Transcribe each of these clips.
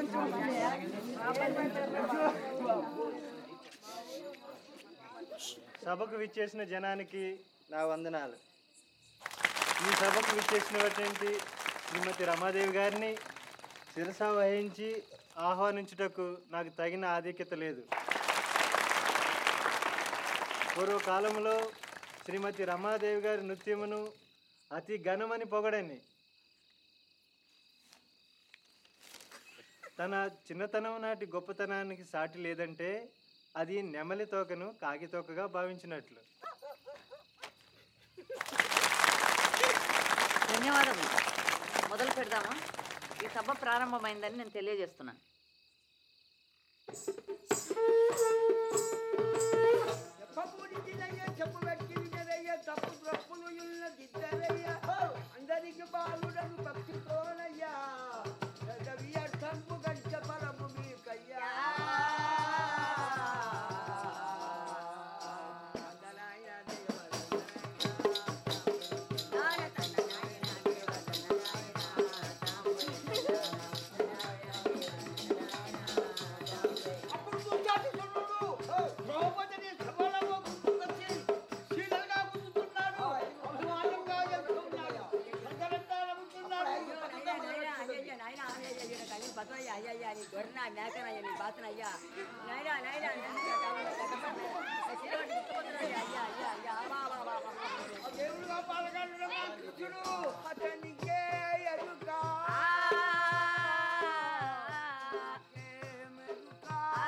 సభకు విచ్చేసిన జనానికి నా వందనాలు ఈ సభకు విచ్చేసినటువంటి శ్రీమతి రమాదేవి గారిని శిరస వహించి ఆహ్వానించుటకు నాకు తగిన ఆధిక్యత లేదు పూర్వకాలంలో శ్రీమతి రమాదేవి గారి నృత్యమును అతి ఘనమని పొగడని తన చిన్నతనం నాటి గొప్పతనానికి సాటి లేదంటే అది నెమలి తోకను కాకి తోకగా భావించినట్లు ధన్యవాదములు మొదలు పెడదామా ఈ సభ ప్రారంభమైందని నేను తెలియజేస్తున్నాను చెప్పబూడిదయ్య చెప్పు వెక్కిరినదయ్య తప్పు తప్పులు ఉన్న దిద్దరయ్య అందరికి బాలుడను భక్తితోనయ్యా రవి అర్థంపు గంట పరము మీకయ్యా అప్పుడు చూచాడు చూడు ద్రౌపదిని సభలో గుర్తుకొచ్చి శీలగా గుర్తున్నాడు అభిమానంగా చెప్తున్నాడు ప్రజలంతా నమ్ముతున్నాడు దేవుడుగా పాల్గొనడం కృష్ణుడు అతనికే ఎరుక ఏమెరుక?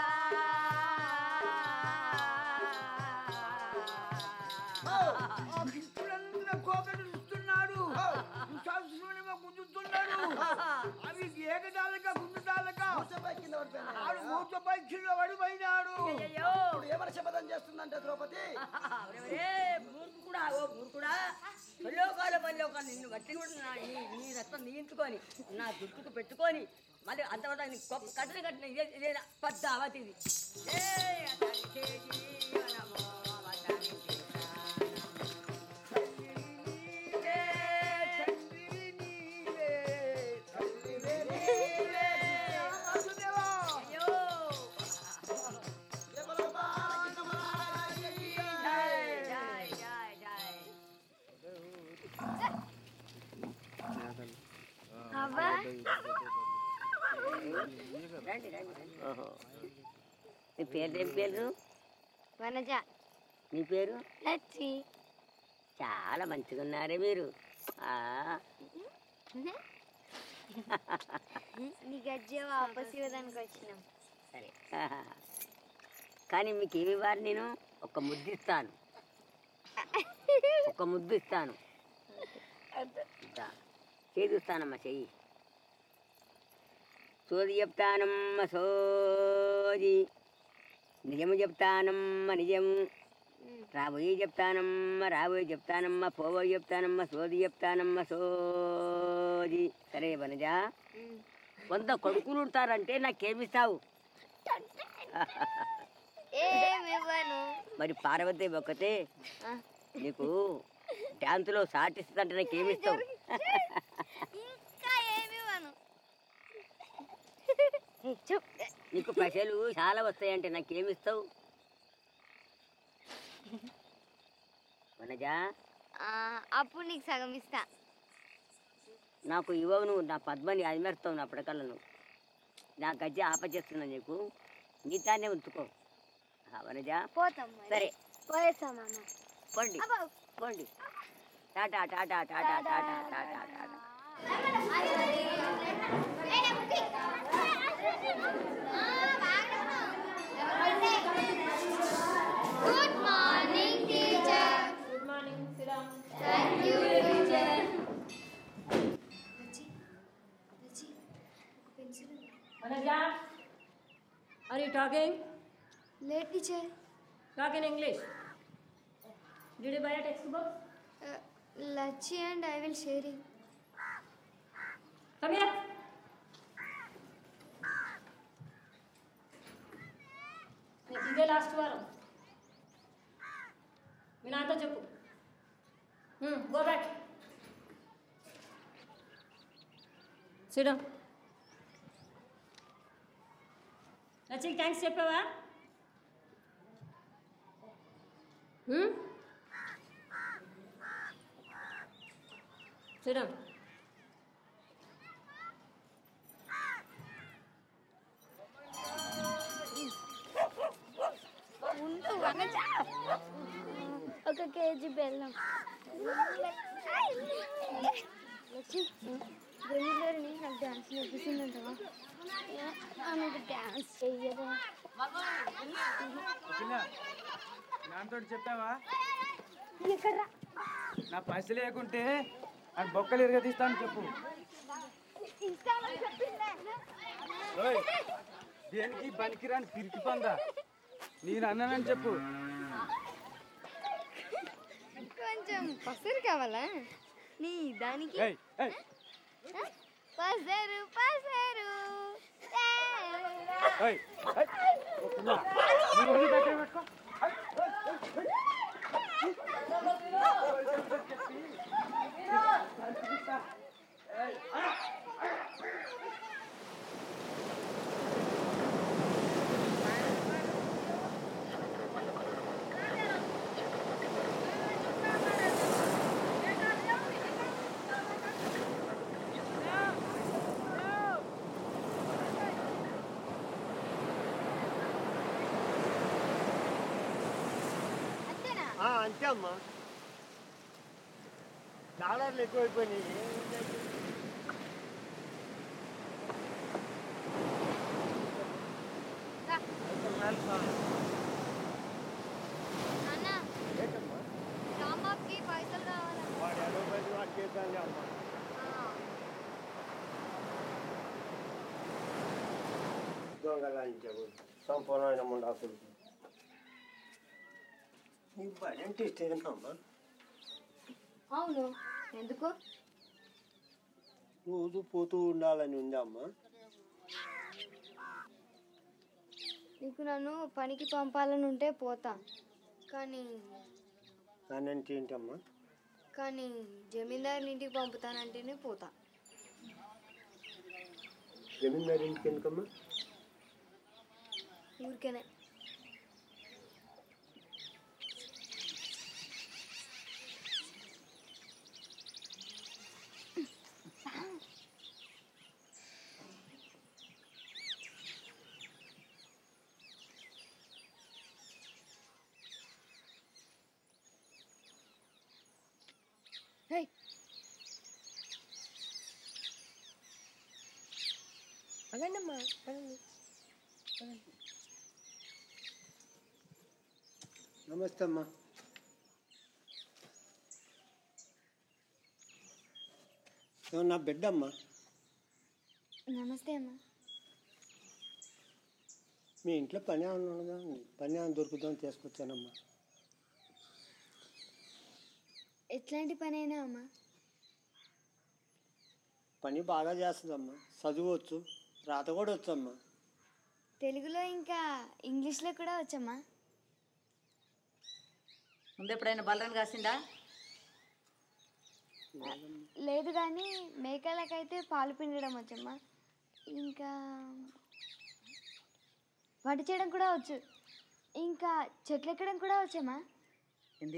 ఆ కృష్ణుడందున కోకలు ఇస్తున్నాడు శాస్త్రునిగా గుంజుతున్నాడు అవి ఏకదాలక గుంజుదాలక ఆడు మూతపై కింద పడిపోయినాడు ఎవరు శపథం చేస్తుందంటే ద్రౌపది మూర్ఖుడా ఓ మూర్ఖుడా పల్లోకాల పల్లోక నిన్ను బట్టి కూడా నా నీ- నీ రక్తం నీయించుకొని నా దుట్టుకు పెట్టుకొని మళ్ళీ అంతవరకు నీ గొప్ప కట్టిన కట్టిన ఇదే ఇదే పెద్ద అవతిది ఏ అతనికి జీవనమో అవతనికి నీవే, తండ్రి నీవే, తల్లివే నీవే. వాసుదేవా. అయ్యో జై జై జై జై రండి రండి రండి నీ పేరు ఏం పేరు వనజ నీ పేరు లచ్చి చాలా మంచిగా ఉన్నారే మీరు ఆ, నీ గజ్జే వాపస్ ఇవ్వడానికి వచ్చినాం సరే కానీ మీకు ఏమి ఇవ్వాలి నేను ఒక ముద్దు ఇస్తాను ఒక ముద్దు ఇస్తాను ఇద్దా. చేయి చూస్తానమ్మా చెయ్యి సోది చెప్తానమ్మ సోది నిజము చెప్తానమ్మ నిజము రాబోయే చెప్తానమ్మ రాబోయే చెప్తానమ్మ పోబోయే చెప్తానమ్మ సోది చెప్తానమ్మ సోది సరే వనజా వంద కొడుకులు ఉంటారంటే నాకేమిస్తావు ఏమివ్వను మరి పార్వతి ఒక్కతే నీకు డ్యాన్సులో సాటిస్తుందంటే నాకేమిస్తావు ఇంకా ఏమివ్వను చెప్ నీకు పైసలు చాలా వస్తాయంటే నాకేమిస్తావు వనజా అప్పుడు నీకు సగం ఇస్తా నాకు ఇవ్వవు నువ్వు నా పద్మని అదిమేస్తావు నా పడకల్లో నువ్వు నా గజ్జి ఆపచేస్తున్నా నీకు మిగతానే ఉంచుకో ఆ, వనజా పోతాం మరి. సరే పోయేస్తాం అమ్మ పోండి అబ్బా. పోండి tata tata tata tata tata tata good morning teacher good morning సిరామ్ thank you teacher Anaja, are you talking? Late teacher Talk in English. Did you buy a textbook? లచ్చి and I will sharing Come here. నీకు ఇదే లాస్ట్ వారం మీ నాతో చెప్పు గో బ్యాక్ సిడం రచయికి థ్యాంక్స్ చెప్పావా చూడం ఉండు వనజ ఒక కేజీ బెల్లం వచ్చి వెళ్ళిలేరని నాకు డాన్స్ నేర్పిస్తుందంటవా ఆమెకు డాన్స్ చెయ్యదా నాతో చెప్పావా ఎక్కడ నా పైసలు లేకుంటే అది బొక్కలు ఇరగదీస్తాను చెప్పు ఇస్తామని చెప్పిందే ఓయ్, దేనికి పనికిరాని పిరికి పందా నేను అన్నానని చెప్పు కొంచెం పసరు కావాలా నీ దానికి ఏయ్, ఏయ్, పసరు పసరు ఏయ్, ఏయ్, ఓ పిల్ల, నీ ఒళ్ళు దగ్గర పెట్టుకో. అంతేనా ఆ, అంతే అమ్మా డాలర్లు ఎక్కువైపోయినాయి ఏం చేద్దాం? అన్న ఏంటమ్మా రాంబాబుకి పైసలు కావాలన్న వాడు ఎనభై పది వాడు చేద్దాంలే అమ్మా దొంగలాంచావు సంపూర్ణమైన ముండాకులు నీకు బడి అంటే ఇష్టమేనమ్మా అవును ఎందుకు రోజు పోతూ ఉండాలని ఉందా అమ్మా నీకు నన్ను పనికి పంపాలని ఉంటే పోతా కానీ అని అంటే ఏంటమ్మా కానీ జమీందారుని ఇంటికి పంపుతానంటేనే పోతా జమీందారు ఇంటికి ఎందుకమ్మా ఊరికేనే హే అగండమ్మా నమస్తే అమ్మా ఇదిగో నా బిడ్డ అమ్మా నమస్తే అమ్మా మీ ఇంట్లో పని ఏమన్నా ఉన్నదా పని ఏమైనా దొరుకుతుందని తీసుకొచ్చానమ్మా ఎట్లాంటి పని అయినా అమ్మా పని బాగా చేస్తుందమ్మా చదువువచ్చు రాత కూడా వచ్చమ్మా తెలుగులో ఇంకా ఇంగ్లీష్లో కూడా వచ్చమ్మా ముందు ఎప్పుడైనా బలరన్ కాసిందా లేదు కానీ మేకలకైతే పాలు పిండడం వచ్చమ్మా ఇంకా వంట చేయడం కూడా వచ్చు ఇంకా చెట్లు ఎక్కడం కూడా వచ్చమ్మా ఏంది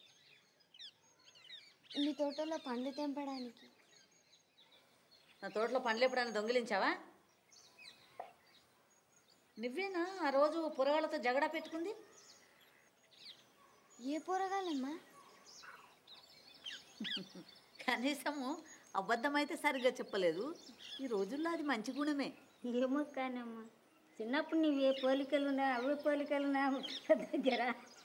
మీ తోటలో పండ్లు తెంపడానికి నా తోటలో పండ్లు ఎప్పుడైనా దొంగిలించావా నువ్వేనా ఆ రోజు పొరగాళ్ళతో జగడా పెట్టుకుంది ఏ పోరగాలమ్మా కనీసము అబద్ధమైతే సరిగ్గా చెప్పలేదు ఈ రోజుల్లో అది మంచి గుణమే ఏమో కానమ్మా చిన్నప్పుడు నీవు ఏ పోలికలు ఉన్నా అవే పోలికలు ఉన్నా దగ్గర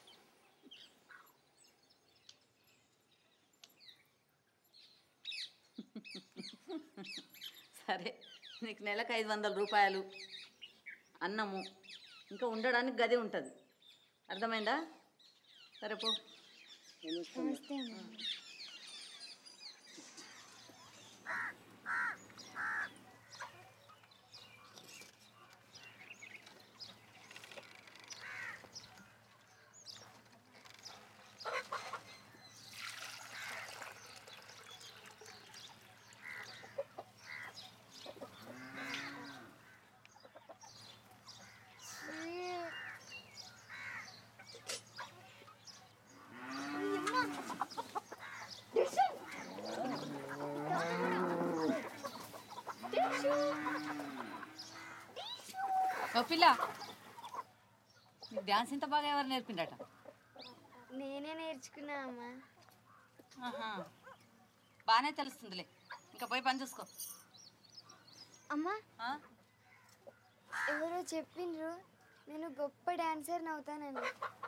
సరే నీకు నెలకు ఐదు వందల రూపాయలు అన్నము ఇంకా ఉండడానికి గది ఉంటుంది అర్థమైందా సరే పో నమస్తే అమ్మా ఓ పిల్ల నీకు డ్యాన్స్ ఇంత బాగా ఎవరు నేర్పిండట నేనే నేర్చుకున్నా అమ్మా ఆహా. బాగానే తెలుస్తుందిలే ఇంకా పోయి పని చూసుకో అమ్మా ఆ? ఎవరో చెప్పిండ్రు నేను గొప్ప డాన్సర్ అవుతానని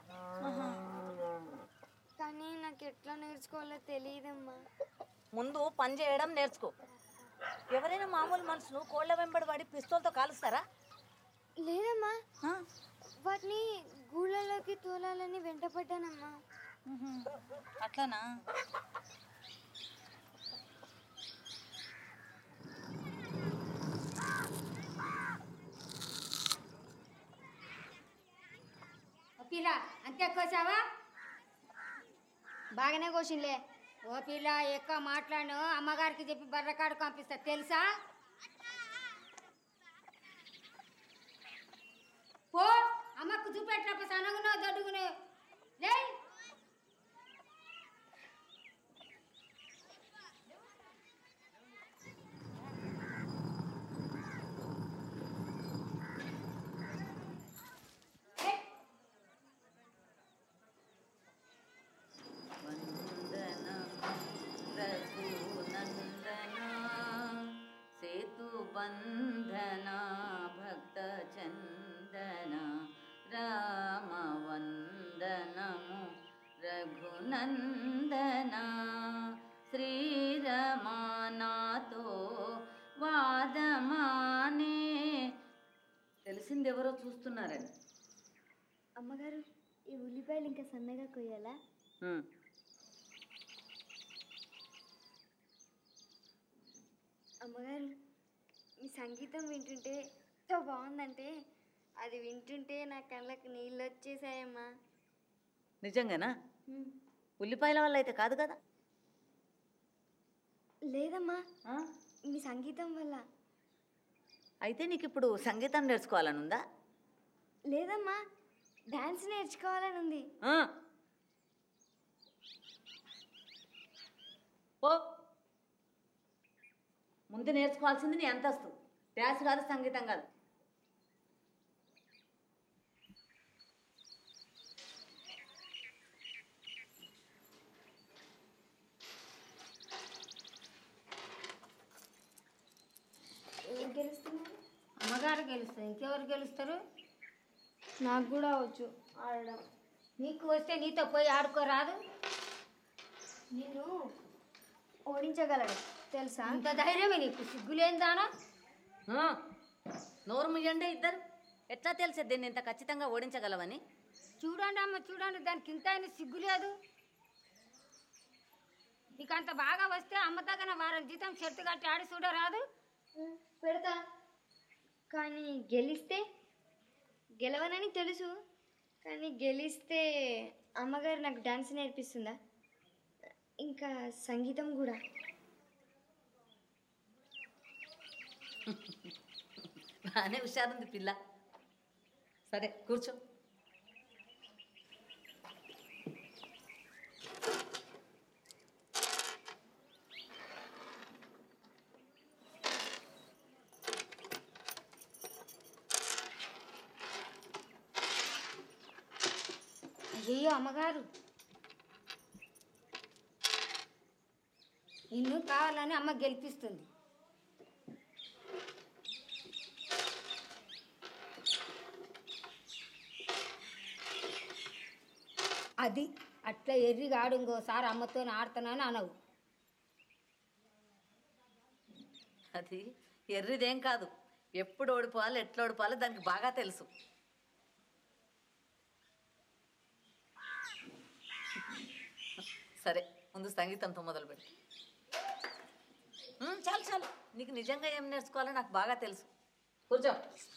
కానీ నాకు ఎట్లా నేర్చుకోవాలో తెలియదమ్మా ముందు పని చేయడం నేర్చుకో ఎవరైనా మామూలు మనుషులు కోళ్ళ వెంబడి పడి పిస్తోల్తో కాలుస్తారా లేదమ్మా ఆ? వాటిని గూళ్ళలోకి తోలాలని వెంటపడ్డానమ్మా ఉహుం. అట్లానా ఓ పిల్ల అంతే కోసావా బాగానే కోసిండ్లే ఓ పిల్ల ఎక్కువ మాట్లాడు అమ్మగారికి చెప్పి బర్రకాడు పంపిస్తా తెలుసా పో అమ్మకు చూపెట్టినప్పుడు సనగునో దొడ్డుగునో లే సేతు బంధన భక్త చందన రామ వందనము రఘునందన శ్రీరమానాతో వాదమానే తెలిసిందెవరో చూస్తున్నారని అమ్మగారు ఈ ఉల్లిపాయలు ఇంకా సన్నగా కొయ్యాలా అమ్మగారు మీ సంగీతం వింటుంటే ఎంత బాగుందంటే అది వింటుంటే నా కళ్ళకు నీళ్ళు వచ్చేసాయమ్మా నిజంగానా ఉల్లిపాయల వల్ల అయితే కాదు కదా లేదమ్మా ఆ? మీ సంగీతం వల్ల అయితే నీకు ఇప్పుడు సంగీతం నేర్చుకోవాలనుందా లేదమ్మా డాన్స్ నేర్చుకోవాలని ఉంది ఆ. ఓ ముందు నేర్చుకోవాల్సింది నీ అంతస్తు డ్యాన్స్ కాదు సంగీతం కాదు ఏం గెలుస్తున్నారు అమ్మగారు గెలుస్తారు ఇంకెవరు గెలుస్తారు నాకు కూడా వచ్చు ఆడడం నీకు వస్తే నీతో పోయి ఆడుకోరాదు నేను ఓడించగలను తెలుసా అంత ధైర్యమే నీకు సిగ్గులేందానా ఆ. నోరు ముయ్యండి ఇద్దరు ఎట్లా తెలిసే దీన్ని ఇంత ఖచ్చితంగా ఓడించగలవని చూడండి అమ్మ చూడండి దానికి ఇంత అయినా సిగ్గు లేదు నీకు అంత బాగా వస్తే అమ్మ తగిన వారం జీతం షర్టు కట్టి ఆడి చూడరాదు పెడతా కానీ గెలిస్తే గెలవనని తెలుసు కానీ గెలిస్తే అమ్మగారు నాకు డాన్స్ నేర్పిస్తుందా ఇంకా సంగీతం కూడా బాగానే హుషారుంది పిల్ల సరే కూర్చో అయ్యో అమ్మగారు నిన్ను కావాలని అమ్మ గెలిపిస్తుంది అది అట్లా ఎర్రిగా ఆడు ఇంకోసారి అమ్మతో ఆడుతున్నాను అనవు అది ఎర్రిదేం కాదు ఎప్పుడు ఓడిపోవాలి ఎట్లా ఓడిపోవాలో దానికి బాగా తెలుసు సరే ముందు సంగీతంతో మొదలు పెట్టి చాలు చాలు నీకు నిజంగా ఏం నేర్చుకోవాలో నాకు బాగా తెలుసు కూర్చో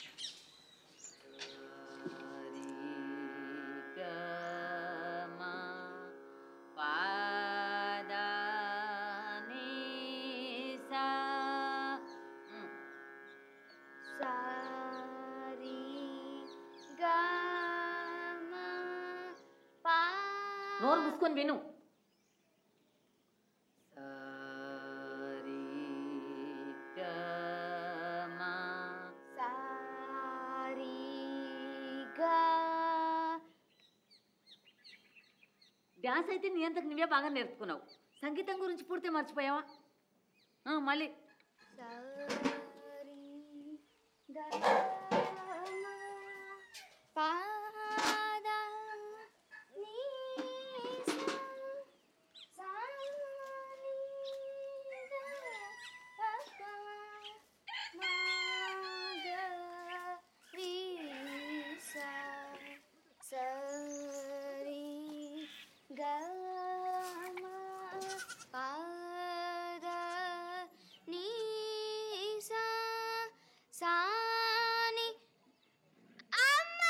సారీ గా మా పా నోరు మూసుకొని విను సారీ గా డ్యాన్స్ అయితే నీ అంతకు నువ్వే బాగా నేర్చుకున్నావు సంగీతం గురించి పూర్తి మర్చిపోయావా ఆ, మళ్ళీ సారి గా మా పాద నీ సా ని ద ప మా గ రి సా సరి గ మా పాద నీ సా సా ని అమ్మా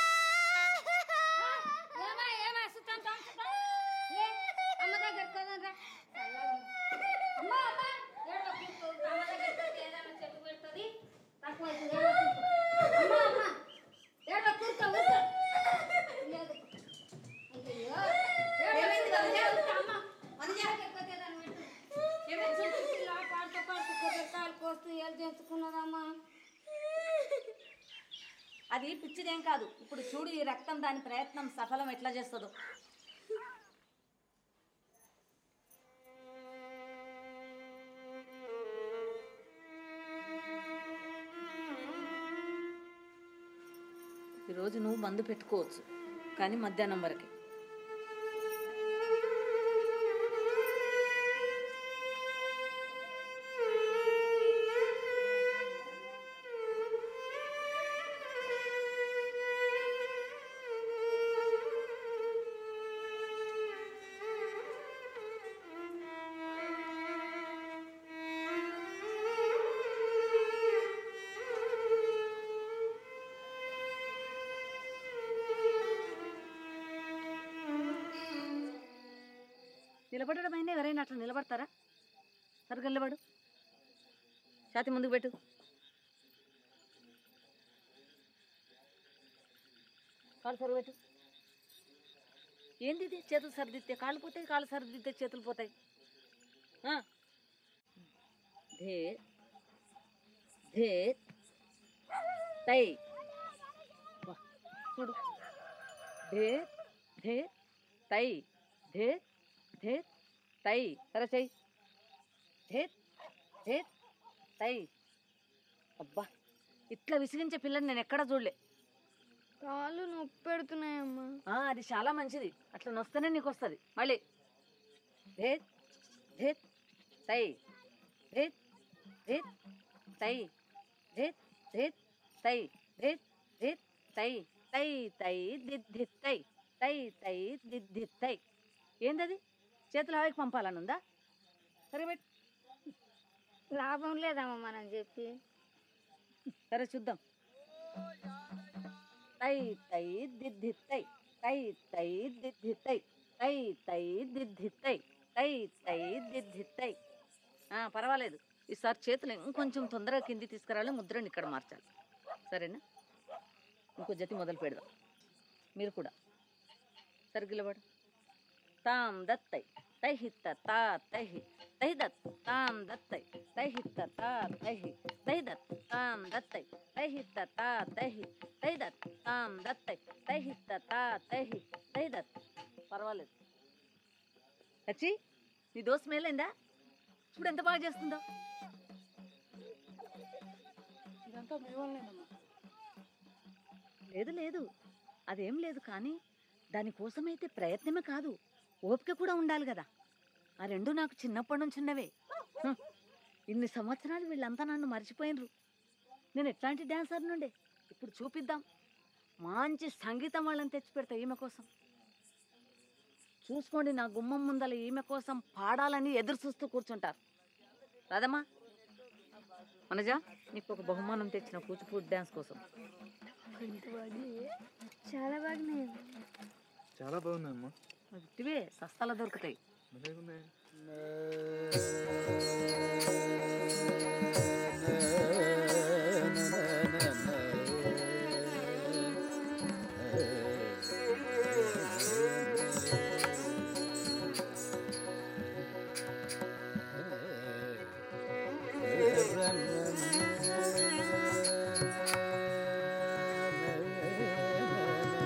ఏమా ఏమా సుత్తాం తాం సుత్తాం లే అమ్మ దగ్గర కదరా అమ్మ అమ్మ ఏడవ కూర్చో అమ్మ దగ్గర కూర్చో ఏదైనా చెప్పు పెడుతుంది తక్కువ అవుతుంది ఏడవ కూర్చో అమ్మ అమ్మ ఏడవ కూర్చో కూర్చో లేదు అయ్యో ఏమైంది కదా అమ్మ మన జాగ్రత్త ఎక్కువ దాన్ని పెట్టు ఏమైంది పిల్ల పాడుతూ పాడుతూ కొబ్బరికాయలు కోస్తూ ఏళ్ళు తెంచుకున్నదమ్మా అది పిచ్చిదేం కాదు ఇప్పుడు చూడు ఈ రక్తం దాని ప్రయత్నం సఫలం ఎట్లా చేస్తుందో ఈరోజు నువ్వు మందు పెట్టుకోవచ్చు కానీ మధ్యాహ్నం వరకే నిలబడడం అయినా ఎవరైనా అట్లా నిలబడతారా సరిగ్గా నిలబడు ఛాతి ముందుకు పెట్టు కాలు సరుగు పెట్టు ఏంది ఇది చేతులు సరిదిస్తే కాళ్ళు పోతాయి కాళ్ళు సరిదిస్తే చేతులు పోతాయి ఆ. ధే ధే తై వా, చూడు ధే ధే తై ధే ధే తై సరే చెయ్యి ధే ధే తై అబ్బా ఇట్లా విసిగించే పిల్లని నేను ఎక్కడా చూడలే కాళ్ళు నొప్పి పెడుతున్నాయమ్మా ఆ, అది చాలా మంచిది అట్లా నొస్తేనే నీకు వస్తుంది మళ్ళీ ధేత్ ధేత్ తై ధేత్ ధేత్ తై ధేత్ ధేత్ తై ధేత్ ధేత్ తై తై తై దిద్దిత్ తై తై తై దిద్దిత్ తై ఏందది చేతులు హాయికి పంపాలని ఉందా సరే పెట్టు లాభం లేదమ్మా మనం చెప్పి సరే చూద్దాం తై తై దిద్దిత్ తై తై తై దిద్దిత్ తై తై తై దిద్దిత్ తై తై తై దిద్దిత్ తై ఆ, పర్వాలేదు ఈసారి చేతులు ఇంకొంచెం తొందరగా కింది తీసుకురావాలి ముద్రని ఇక్కడ మార్చాలి సరేనా ఇంకో జతి మొదలు పెడదాం మీరు కూడా సరిగిలబడు తాం దత్తై తైహిత్త తా తైహి తై దత్ తాం దత్తై తైహిత్త తా తైహి తై దత్ తాం దత్తై తైహిత్త తా తైహి తై దత్ తాం దత్తై తైహిత్త తా తైహి తై దత్ పర్వాలేదు వచ్చి నీ దోశ మేలైందా చూడు ఎంత బాగా చేస్తుందో ఇదంతా మీ వల్లనేనమ్మా లేదు లేదు అదేం లేదు కానీ దానికోసమైతే ప్రయత్నమే కాదు ఓపిక కూడా ఉండాలి కదా ఆ రెండు నాకు చిన్నప్పటి నుంచి ఉన్నవే హ్మ్. ఇన్ని సంవత్సరాలు వీళ్ళంతా నన్ను మర్చిపోయినరు నేను ఎట్లాంటి డ్యాన్సర్ నుండే ఇప్పుడు చూపిద్దాం మంచి సంగీతం వాళ్ళని తెచ్చి పెడతా ఈమె కోసం చూసుకోండి నా గుమ్మం ముందల ఈమె కోసం పాడాలని ఎదురు చూస్తూ కూర్చుంటారు రాదమ్మా మనజా నీకు ఒక బహుమానం తెచ్చిన కూచిపూడి డ్యాన్స్ కోసం చాలా బాగున్నాయి చాలా బాగుందమ్మా ఇవే సస్తాలో దొరుకుతాయి భలేగున్నాయి Thank you.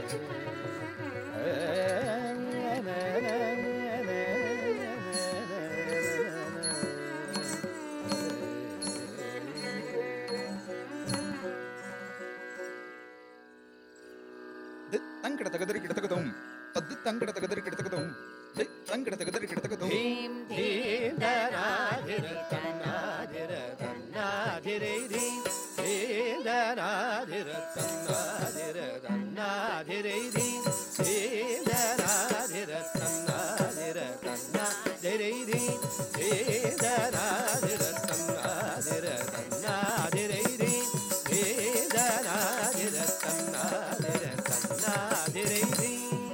ತಂಕಡ ತಗದರಿ ಕಿಡತಗದಂ ತದ್ದು ತಂಕಡ ತಗದರಿ ಕಿಡತಗದಂ ತಂಕಡ ತಗದರಿ ಕಿಡತಗದಂ ಧೀಂ ಧೀಂ ಧನಾಧಿರ ತನ್ನಾಧಿರ ತನ್ನಾಧಿರೈ ಧೀಂ ಧೀಂ ಧನಾಧಿರ ತನ್ನಾಧಿರ ತನ್ನಾಧಿರೈ ಧೀಂ ಧೀಂ ಧನಾಧಿರ ತನ್ನಾಧಿರ ತನ್ನಾಧಿರೈ ಧೀಂ ಧೀಂ ಧನಾಧಿರ ತನ್ನಾಧಿರ ತನ್ನಾಧಿರೈ ಧೀಂ ಧೀಂ ಧನಾಧಿರ ತನ್ನಾಧಿರ ತನ್ನಾಧಿರೈ ಧೀಂ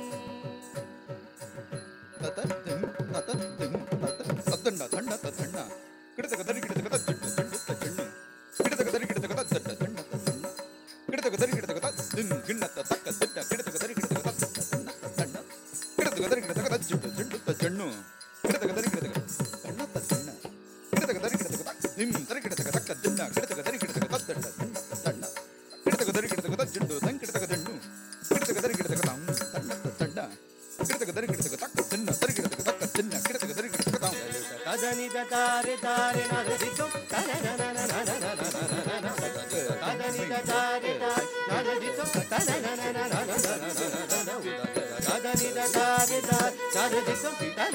ತತದ್ದಿಂ ತತದ್ದಿಂ ತತ ತದ್ದಂಡ ದಂಡ ತದ್ದಂಡ ಕಿಡತಗದರಿ ಕಿಡತಗದ ಜಡ್ಡು ಜಡ್ಡು ತಜ್ಜಣ್ಣು ಕಿಡತಗದರಿ ಕಿಡತಗದ ಜಡ್ಡ ದಂಡ ತದ್ದಂಡ ಕಿಡತಗದರಿ ಕಿಡತಗದ ದಿನ್ ಗಿಣ್ಣತ್ತ ತಕ್ಕ ದಿಡ್ಡ ಕಿಡತಗದರಿ ಕಿಡತಗದ ದಂಡ ತದ್ದಂಡ ಕಿಡತಗದರಿ ಕಿಡತಗದ ಜಡ್ಡು ಜಡ್ಡು ತಜ್ಜಣ್ಣು ಕಿಡತಗದರಿ ಕಿಡತಗದ ದಂಡ ತದ್ದಂಡ ಕಿಡತಗದರಿ ಕಿಡತಗದ ದಿಂ ತರಿ ಕಿಡತಗ ತಕ್ಕ ದಿಡ್ಡ ಕಿಡತಗದರಿ ಕಿಡತಗದ ದಂಡ ದಂಡ ತದ್ದಂಡ ಕಿಡತಗದರಿ ಕಿಡತಗದ ಜಡ್ಡು ದಂ ಕಿಡತಗ ಜಣ್ಣು ಕಿಡತಗದರಿ ಕಿಡತಗದ ದಂಡ ತದ್ದಂಡ ಕಿಡತಗದರಿ ಕಿಡತಗ ತಕ್ಕ ದಿನ್ನ ತರಿ ಕಿಡತಗ ತಕ್ಕ ದಿನ್ನ ಕಿಡತಗದರಿ ಕಿಡತಗ ದಾಂ ಕದನಿದ ತಾರೆ ತಾರೆ ನರದಿತು ಕದನಿದ ತಾರೆ ತಾರೆ ನರದಿತು ಕದನಿದ ತಾರೆ ತಾರೆ ನರದಿತು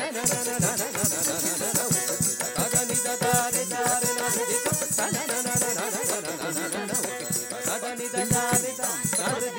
ಕದನಿದ ತಾರೆ ತಾರೆ ನರದಿತು ಕದನಿದ ತಾರೆ ತಾರೆ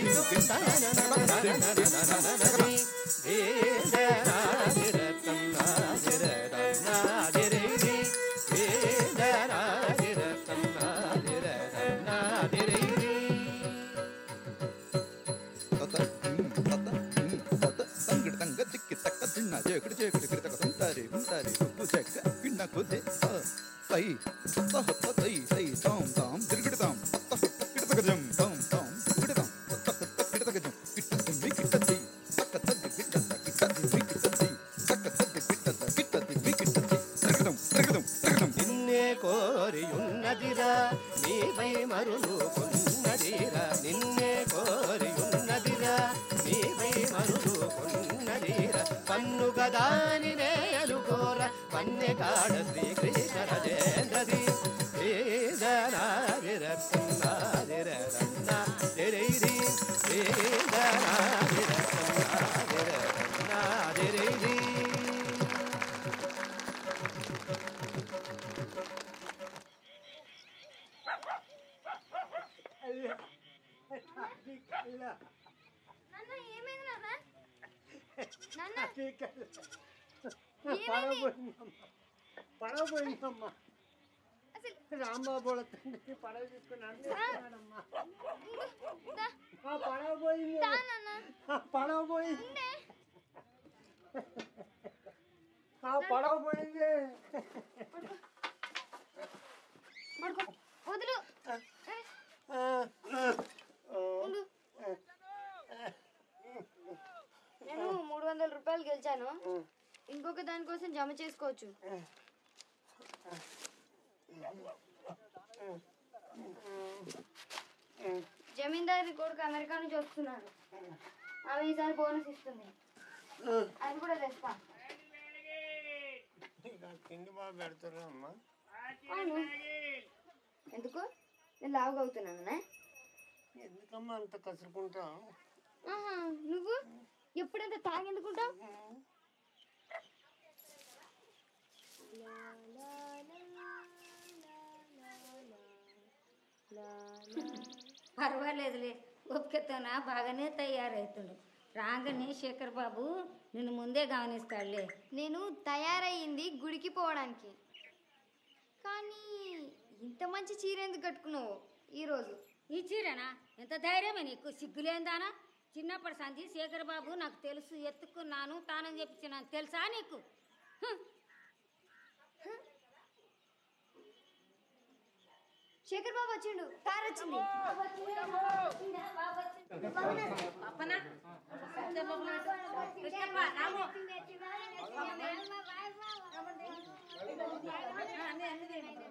తత హిం తత హిం తత సంగడ తంగ దిక్కి తక్క తిన్న జేకడి జేకడి కిడతక సంతారి ఉంటారి ఉప్పు చెక్క పిన్న కుదే సై సహ తై సై తాం తాం తిరిగిడతాం తత కిడతక జం తాం తాం తిరిగిడతాం తత కిడతక జం కిట్ట దిమ్మి కిట్ట దై తక్క తద్ది కిట్ట కిట్ట దిమ్మి కిట్ట దై తక్క తద్ది కిట్ట కిట్ట దిమ్మి కిట్ట దై తిరగడం తిరగడం తిరగడం నిన్నే కోరియున్నదిరా నీపై మరులు కొన్నదిరా నిన్నే కోరియున్నదిరా నీపై మరులు కొన్నదిరా పన్ను గదాని నేలుకోర పన్నె కాడ శ్రీకృష్ణ రాజేంద్రది వేదనాదిర సన్నాదిర సన్నాదిరైరి వేదనాదిర సన్నాదిర సన్నాదిరైరి నాన్న ఏమైంది నాన్న నాన్న పడబోయిందమ్మా పడబోయిందమ్మా అసలు రాంబాబు వాళ్ళ తండ్రి పడవ తీసుకుని అమ్మా దా, పడవ పోయింది దా నాన్న ఆ పడవ పోయింది ఉండే. ఆ పడవ పోయింది పడుకో వదులు ఏ, ఆ, ఆ, ఆ. ఉండు నేను మూడు వందల రూపాయలు గెలిచాను ఇంకొక దానికోసం జమ చేసుకోవచ్చు జమీందారి కొడుకు అమెరికా నుంచి వస్తున్నాడు ఆమె ఈసారి బోనస్ ఇస్తుంది అది కూడా తెస్తా ఇంకా తిండి బాగా పెడతారా అమ్మా అవును ఎందుకు నేను లావుగా అవుతున్నానా ఎందుకమ్మా అంత కసురుకుంటావు ఆహా, నువ్వు ఎప్పుడంత తాగెందుకుంటావు పర్వాలేదులే ఓపికతోన బాగానే తయారవుతుండు రాగానే శేఖర్ బాబు నిన్ను ముందే గమనిస్తాడులే నేను తయారయ్యింది గుడికి పోవడానికి కానీ ఇంత మంచి చీర ఎందుకు కట్టుకున్నావు ఈరోజు ఈ చీరనా ఎంత ధైర్యమే నీకు సిగ్గులేందానా చిన్నప్పటి సంధి శేఖర్ బాబు నాకు తెలుసు ఎత్తుకున్నాను తానని చెప్పించినాను తెలుసా నీకు హ్మ్. శేఖర్ బాబు వచ్చిండు కార్ వచ్చింది అప్పనా కృష్ణప్ప, రాము. ఆ, అన్నీ, అన్నీ తీయండి.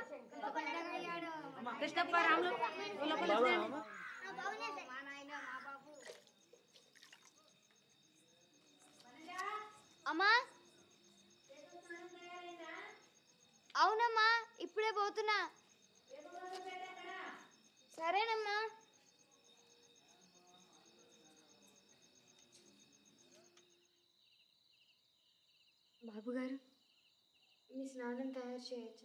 కృష్ణప్ప రాములు లోపలికి తీయండి. బాబుగారు మీ స్నానం తయారు చేయొచ్చా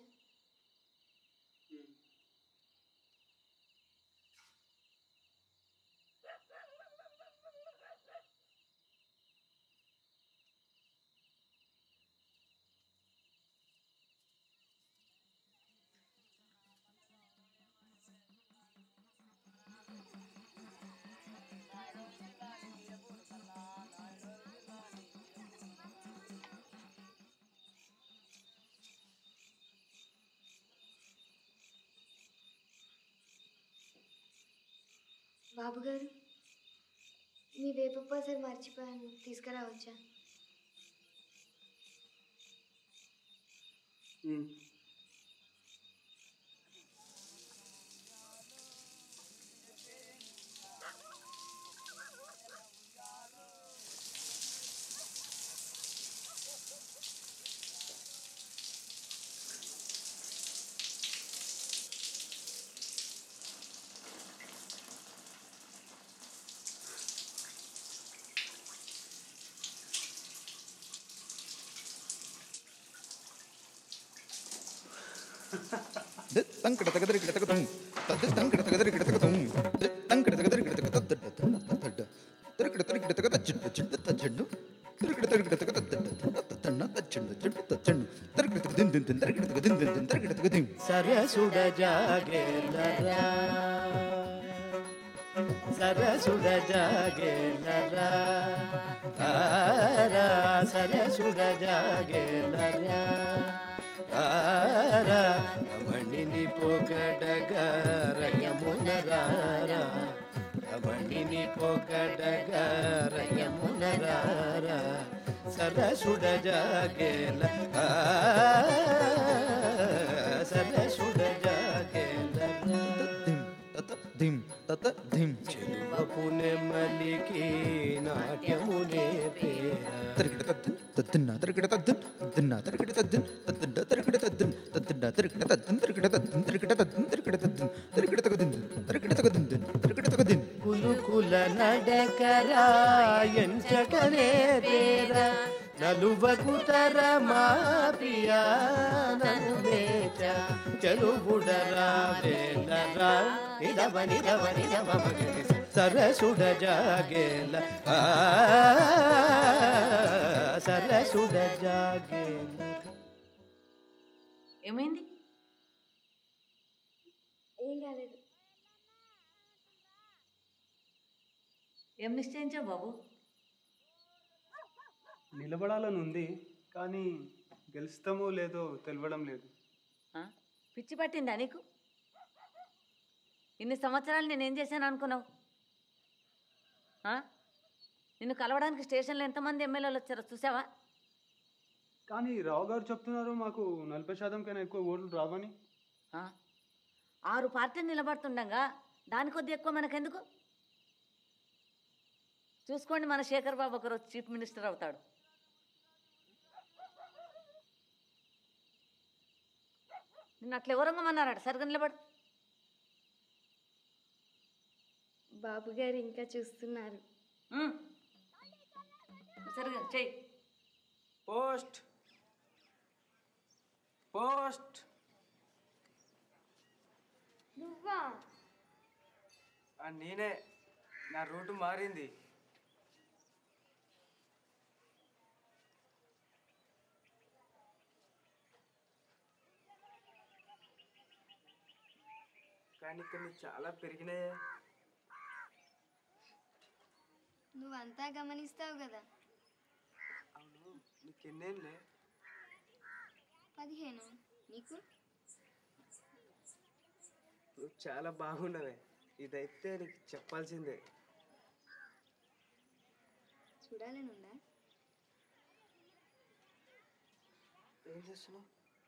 బాబుగారు మీ వేప మర్చిపోయాను తీసుకురావచ్చా తంకడ తగదరి కిడ తగదం తద్ద తంకడ తగదరి కిడ తగదం తంకడ తగదరి కిడ తగద దడ్డ తడ్డ తరికిడ తరికిడ తగద జిడ్డు జిడ్డు తజ్జండు తరికిడ తరికిడ తగద దడ్డ తన్న తజ్జండు జిడ్డు తజ్జండు తరికిడ తగ దిన్ దిన్ దిన్ తరికిడ తగ దిన్ దిన్ దిన్ తరికిడ తగ దిన్ సరసుడ జాగేలరా సరసుడ జాగేలరా తారా సరసుడ జాగేలరా తారా రమణిని పొగడగారయమునరారా రమణిని పొగడగారయమునరారా సరసుడ జాగేల ఆ, సరసుడ జాగేలరా దిం తత దిం తత దిం చెరువపు నెమ్మలికి నాట్యము నేర్పేరా తరికిడ తద్దిన్ తద్దిన్న తరికిడ తద్దిన్ తద్దిన్న తరికిడ తద్దిన్ తద్దిన్న తరికిడ తద్దిన్ తద్దిన్న తరికిడ తద్దిన్ తరికిడ తద్దిన్ తరికిడ తద్దిన్ తరికిడ తద్దిన్ తరికిడ తగ దిన్ తరికిడ తగ దిన్ తరికిడ తగ దిన్ కులుకుల నడకరా ఎంచకనే రేరా నలువకు తర మా ప్రియా నన్ను వేచ చెలుబుడరా వేలరా నిదవ నిదవ నిదవ మగరి సరసుడ జాగేల ఆ, సరసుడ జాగేల ఏమైంది ఏం కాలేదు ఏం నిశ్చయించావు బాబు నిలబడాలని ఉంది కానీ గెలుస్తామో లేదో తెలియడం లేదు ఆ? పిచ్చి పట్టిందా నీకు ఇన్ని సంవత్సరాలు నేనేం చేశాను అనుకున్నావు ఆ? నిన్ను కలవడానికి స్టేషన్లో ఎంతమంది ఎమ్మెల్యేలు వచ్చారో చూసావా కానీ రావు గారు చెప్తున్నారు మాకు నలభై శాతం కన్నా ఎక్కువ ఓట్లు రావని ఆ? ఆరు పార్టీలు నిలబడుతుండగా దాని కొద్ది ఎక్కువ మనకెందుకు చూసుకోండి మన శేఖర్ బాబు ఒకరోజు చీఫ్ మినిస్టర్ అవుతాడు నిన్ను అట్లా ఎవరంగమన్నారట సరిగ్గా నిలబడు బాబుగారు ఇంకా చూస్తున్నారు ఉమ్. సరిగ్గా చెయ్యి పోస్ట్ పోస్ట్ నువ్వా ఆ, నేనే నా రూటు మారింది కానీ కొన్ని చాలా పెరిగినాయే నువ్వంతా గమనిస్తావు కదా అవును నీకెన్నేళ్ళే పదిహేను నీకు నువ్వు చాలా బాగున్నవే ఇదైతే నీకు చెప్పాల్సిందే చూడాలనుందా ఏం చేస్తున్నావు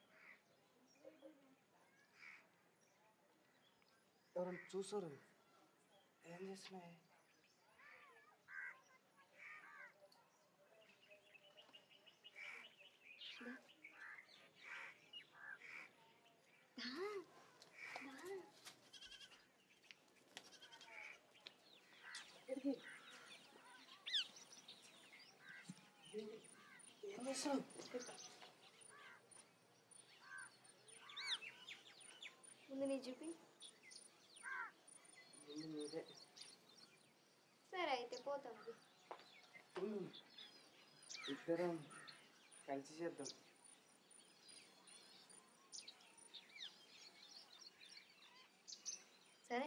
ఎవరైనా చూసారు ఏం చేస్తున్నావే ఏం చేస్తున్నావు చూపి ముందు మీరే సరే అయితే పోతాం ఉండు. ఇద్దరం కలిసి చేద్దాం సరే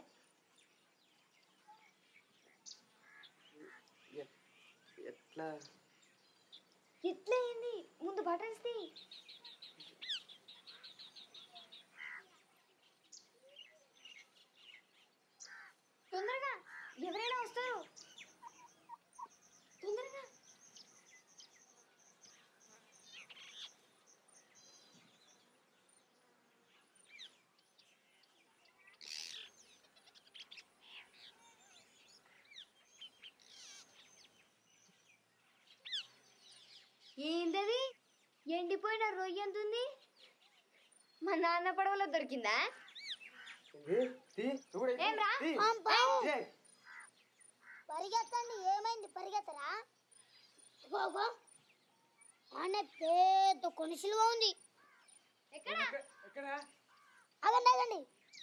ఎ- ఎట్లా ఎట్లా అయింది ముందు బటన్స్ తీ తొందరగా ఎవరైనా వస్తారు తొందరగా ఏంటది ఎండిపోయిన రొయ్య ఎంత ఉంది మా నాన్న పడవలో దొరికిందా ఇది తీ నువ్వు కూడా ఏం రా? తీ. ఏ, పరిగెత్తండి ఏమైంది పరిగెత్తరా గోగో ఆనే పెద్ద కొనిసిలుగా ఉంది ఎక్కడ ఎక్క- ఎక్కడ ఆగండి ఆగండి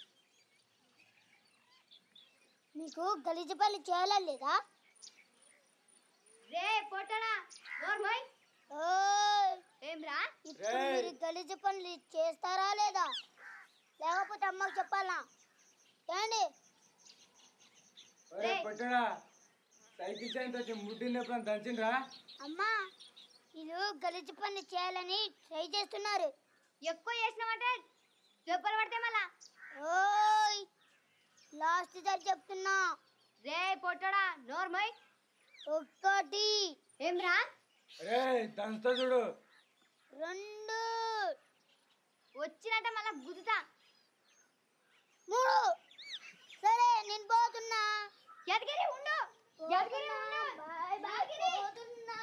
మీకు గలీజ పల్లి చేయాలా లేదా రే పొట్టడా నోర్మోయ్ ఓయ్, ఏం రా ఇప్పుడు మీరు గలీజ పనులు చేస్తారా లేదా లేకపోతే అమ్మకు చెప్పాలా ఏండి ఒరే పొట్టడా సైకిల్ చైన్ తోటి ముడ్డిని ఎప్పుడైనా దంచిండ్రా అమ్మా వీళ్ళు గలీజ పనులు చేయాలని ట్రై చేస్తున్నారు ఎక్కువ చేసినామంటే దెబ్బలు పడితే మళ్ళా ఓయ్ లాస్ట్ సారి చెప్తున్నా రే పొట్టడా నోర్మోయ్ ఒక్కటి ఏం రా రే దంచుతా చూడు రెండు వచ్చినట్ట మళ్ళా గుద్దుతా మూడు సరే నేను పోతున్నా ఎదగిరి ఉండు ఎదగిరి ఉండు యాదగిరి పోతున్నా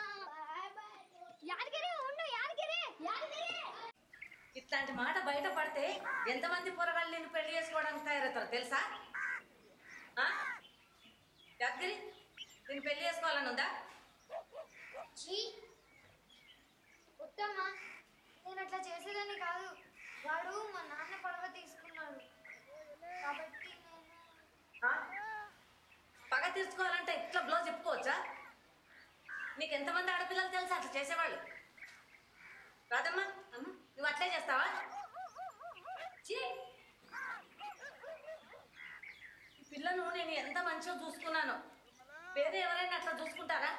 యాదగిరి ఉండు యాదగిరి యాదగిరి ఇట్లాంటి మాట బయట పడితే ఎంతమంది పొరగాళ్ళు నిన్ను పెళ్లి చేసుకోవడానికి తయారవుతారు తెలుసా ఆ? యాదగిరి నేను పెళ్లి చేసుకోవాలని ఉందా ఛీ! ఉత్తమ్మా నేను అట్లా చేసేదాన్ని కాదు వాడు మా నాన్న పడవ తీసుకున్నాడు కాబట్టి నేను ఆ? పగ తీర్చుకోవాలంటే ఇట్లా బ్లౌజ్ చెప్పుకోవచ్చా నీకు ఎంతమంది ఆడపిల్లలు తెలుసా అట్లా చేసేవాళ్ళు రాదమ్మా అమ్మ నువ్వు అట్లే చేస్తావా ఛీ! ఈ పిల్లను నేను ఎంత మంచిగా చూసుకున్నాను వేరే ఎవరైనా అట్లా చూసుకుంటారా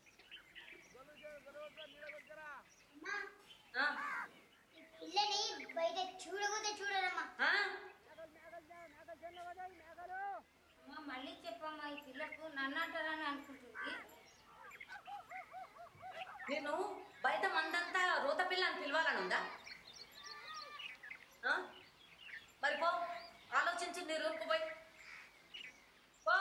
ఆ, పిల్లని బయట చూడకపోతే చూడరమ్మా ఆ? అమ్మా మళ్ళీ చెప్పమ్మా ఈ పిల్లకు నన్ను అంటారని అనుకుంటుంది నేను బయట మందంతా రోత పిల్ల అని పిలవాలని ఉందా ఆ? మరి పో ఆలోచించు నీ రూమ్కు పోయి పో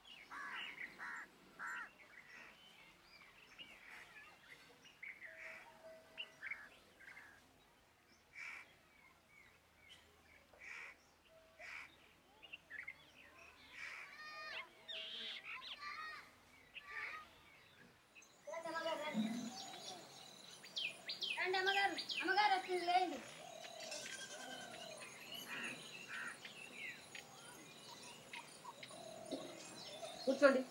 రండి అమ్మగారు అమ్మగారు వస్తుంది లేండి కూర్చోండి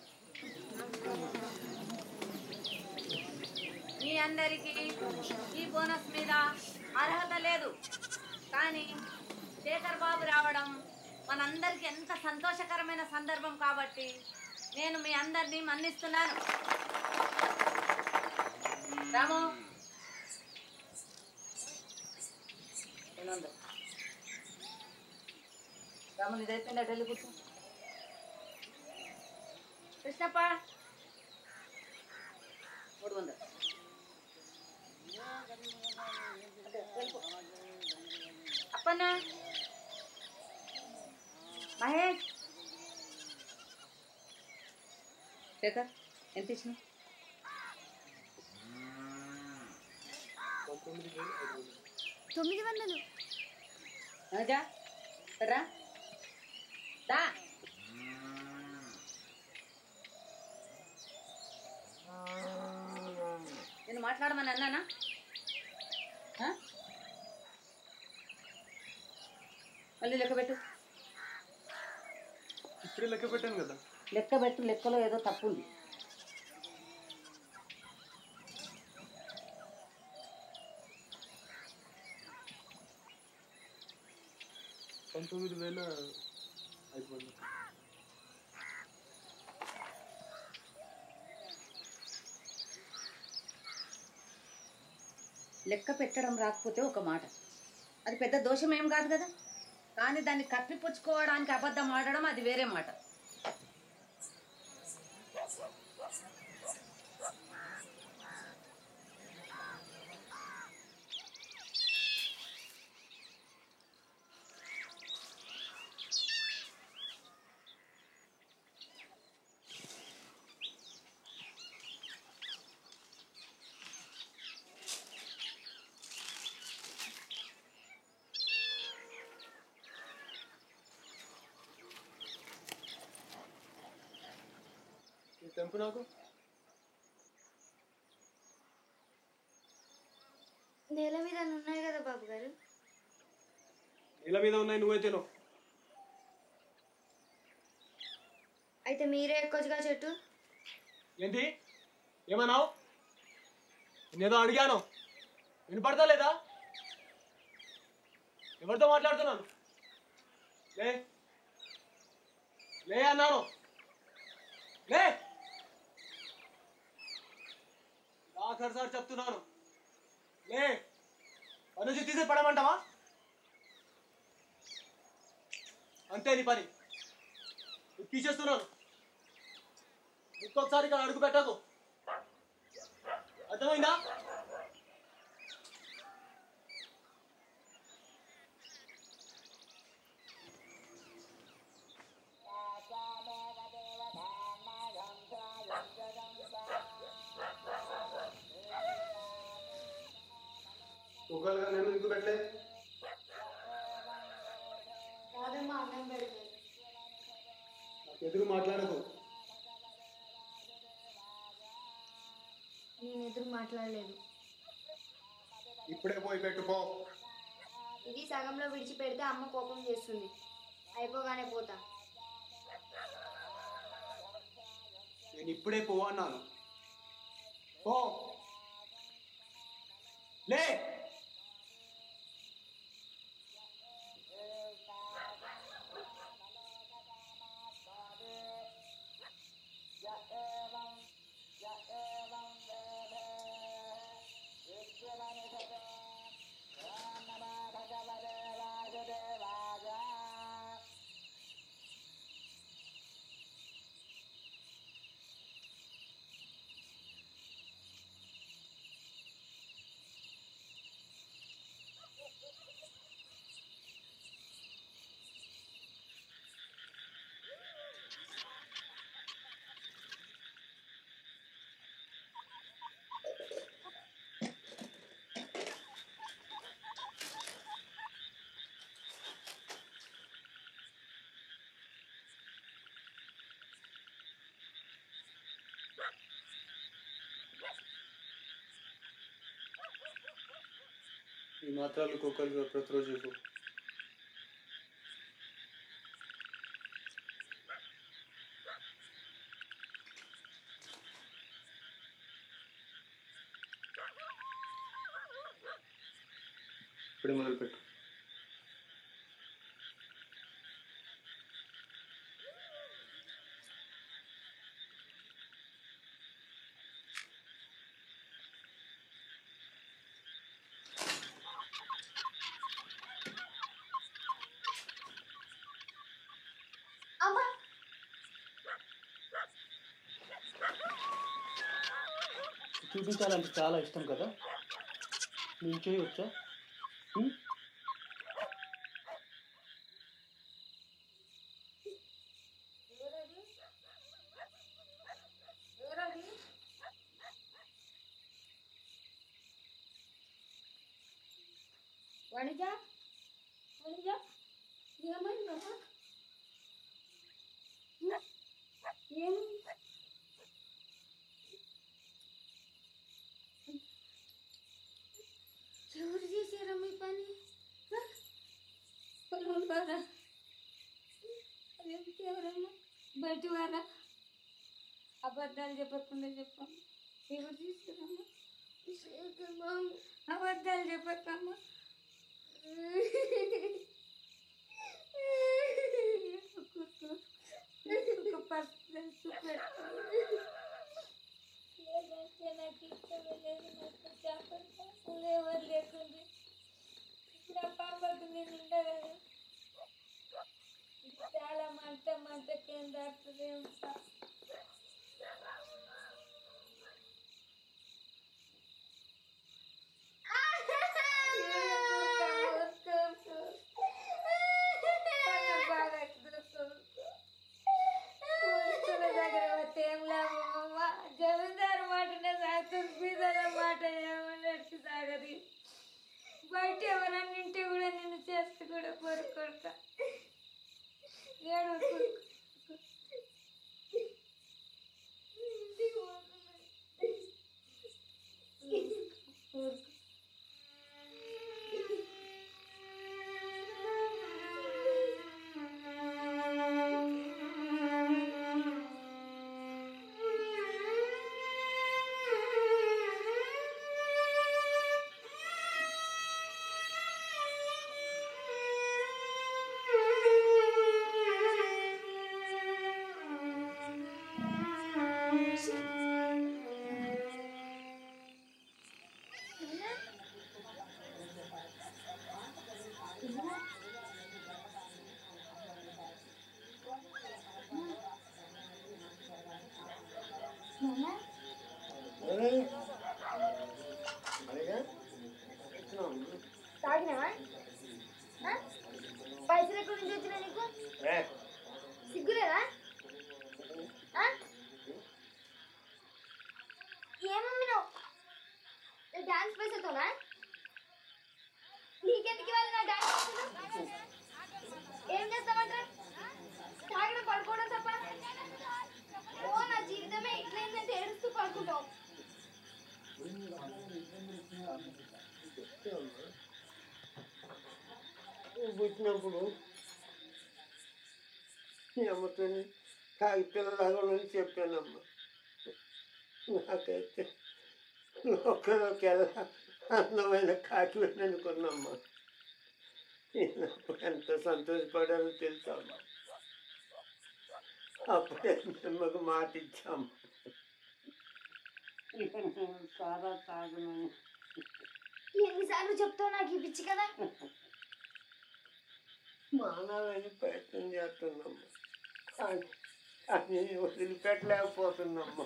మీ అందరికీ ఈ బోనస్ మీద అర్హత లేదు కానీ శేఖర్ బాబు రావడం మనందరికీ ఎంత సంతోషకరమైన సందర్భం కాబట్టి నేను మీ అందరినీ మన్నిస్తున్నాను రాము ఎనిమిది. రాము నీదైపోయిందా వెళ్ళి కూర్చో కృష్ణప్ప మూడు వందలు అదే, వెళ్ళిపో. అప్పన్న మహేష్ శేఖర్ ఎంత ఇచ్చిన తొమ్మిది వందలు అనగా రా దా నేను మాట్లాడమని అన్నానా ఆ? మళ్ళీ లెక్క పెట్టు ఇప్పుడే లెక్క పెట్టాను కదా లెక్క పెట్టు లెక్కలో ఏదో తప్పు ఉంది పంతొమ్మిది వేల ఐదు వందలు లెక్క పెట్టడం రాకపోతే ఒక మాట అది పెద్ద దోషం ఏం కాదు కదా కానీ దాన్ని కప్పిపుచ్చుకోవడానికి అబద్ధం ఆడడం అది వేరే మాట ఈ తెంపు నాకు నేల మీద ఉన్నాయి కదా బాబు గారు నీళ్ళ మీద ఉన్నాయి నువ్వైతేనో అయితే మీరే ఎక్కొచ్చుగా చెట్టు ఏంటి ఏమన్నావు నేనేదో అడిగాను వినపడతా లేదా ఎవరితో మాట్లాడుతున్నాను లే లే అన్నాను లే ఆఖరి సార్ చెప్తున్నాను లే పని తీసి పడమంటావా అంతే నీ పని తీసేస్తున్నాను ఇంకొకసారి ఇక్కడ అడుగు పెట్టకు అర్థమైందా ఒకవేళ నేను ఎందుకు పెట్టలే కాదమ్మా అన్నం పెడతాను నాకు ఎదురు మాట్లాడకు నేను ఎదురు మాట్లాడలేదు ఇప్పుడే పోయి పెట్టుకో ఇది సగంలో విడిచిపెడితే అమ్మ కోపం చేస్తుంది అయిపోగానే పోతా నేను ఇప్పుడే పో అన్నాను పో లే ఈ మాత్రాలు కుక్కలు ప్రతిరోజు ఇవ్వు. ఇప్పుడే మొదలుపెట్టు అమ్మా చూపించాలంటే చాలా ఇష్టం కదా నేను చేయవచ్చా ఉం? వణిజ వణిజ ఏమైందమ్మా ఏమైంది ఎవరు చేశారా మీ పని పొలం ద్వారా ఎవరన్నా బయట వారా అబద్ధాలు చెప్పకుండా చెప్పమ్మా ఎవరు తీసుకురమ్మా అబద్ధాలు చెప్పకమ్మా కూర్చో. ఒక పర్సు పెట్టు. లేదంటే నాకు ఇష్టం లేదు నాకు చేపలు చేపలు ఎవరు లేకుండా నా పాపకు నేను ఉండగలను ఇది చాలా మంట మంట కింద దాటుతుందేమో సార్ జమీందారు మాటనే సాగుతుంది బీదల మాట ఏమన్నట్టు సాగది బయట ఎవరన్నా ఇంటి కూడా నిన్ను చేస్తే కూడా కోరుకుంటా ఏడు తాగినావా ఆ? పైసలు ఎక్కడి నుంచి వచ్చినా నీకు సిగ్గులేదా ఆ? ఏమమ్మినావు డాన్స్ పైసలతోనా నీకెందుకు ఇవ్వాలి నా డాన్స్ పైసలు ఏం చేస్తామంటారు తాగడం పడుకోవడం తప్ప ఓ నా జీవితమే ఇట్లయిందంటే ఏడుస్తూ పడుకుంటావు పుట్టినప్పుడు ఈ అమ్మతో కాగి పిల్లలాగని చెప్పానమ్మా నాకైతే ఒకరికెల్లా అందమైన కాకి అనుకున్నమ్మా నేనప్పుడు ఎంత సంతోషపడాలో తెలుసమ్మా అప్పుడే మిమ్మకు మాట ఇచ్చాము ఇక నేను సారా తాగను ఎన్నిసార్లు చెప్తావు నాకు ఈ పిచ్చి కదా మానాలని ప్రయత్నం చేస్తున్నామ్మా కానీ కానీ వదిలిపెట్టలేకపోతున్నామ్మా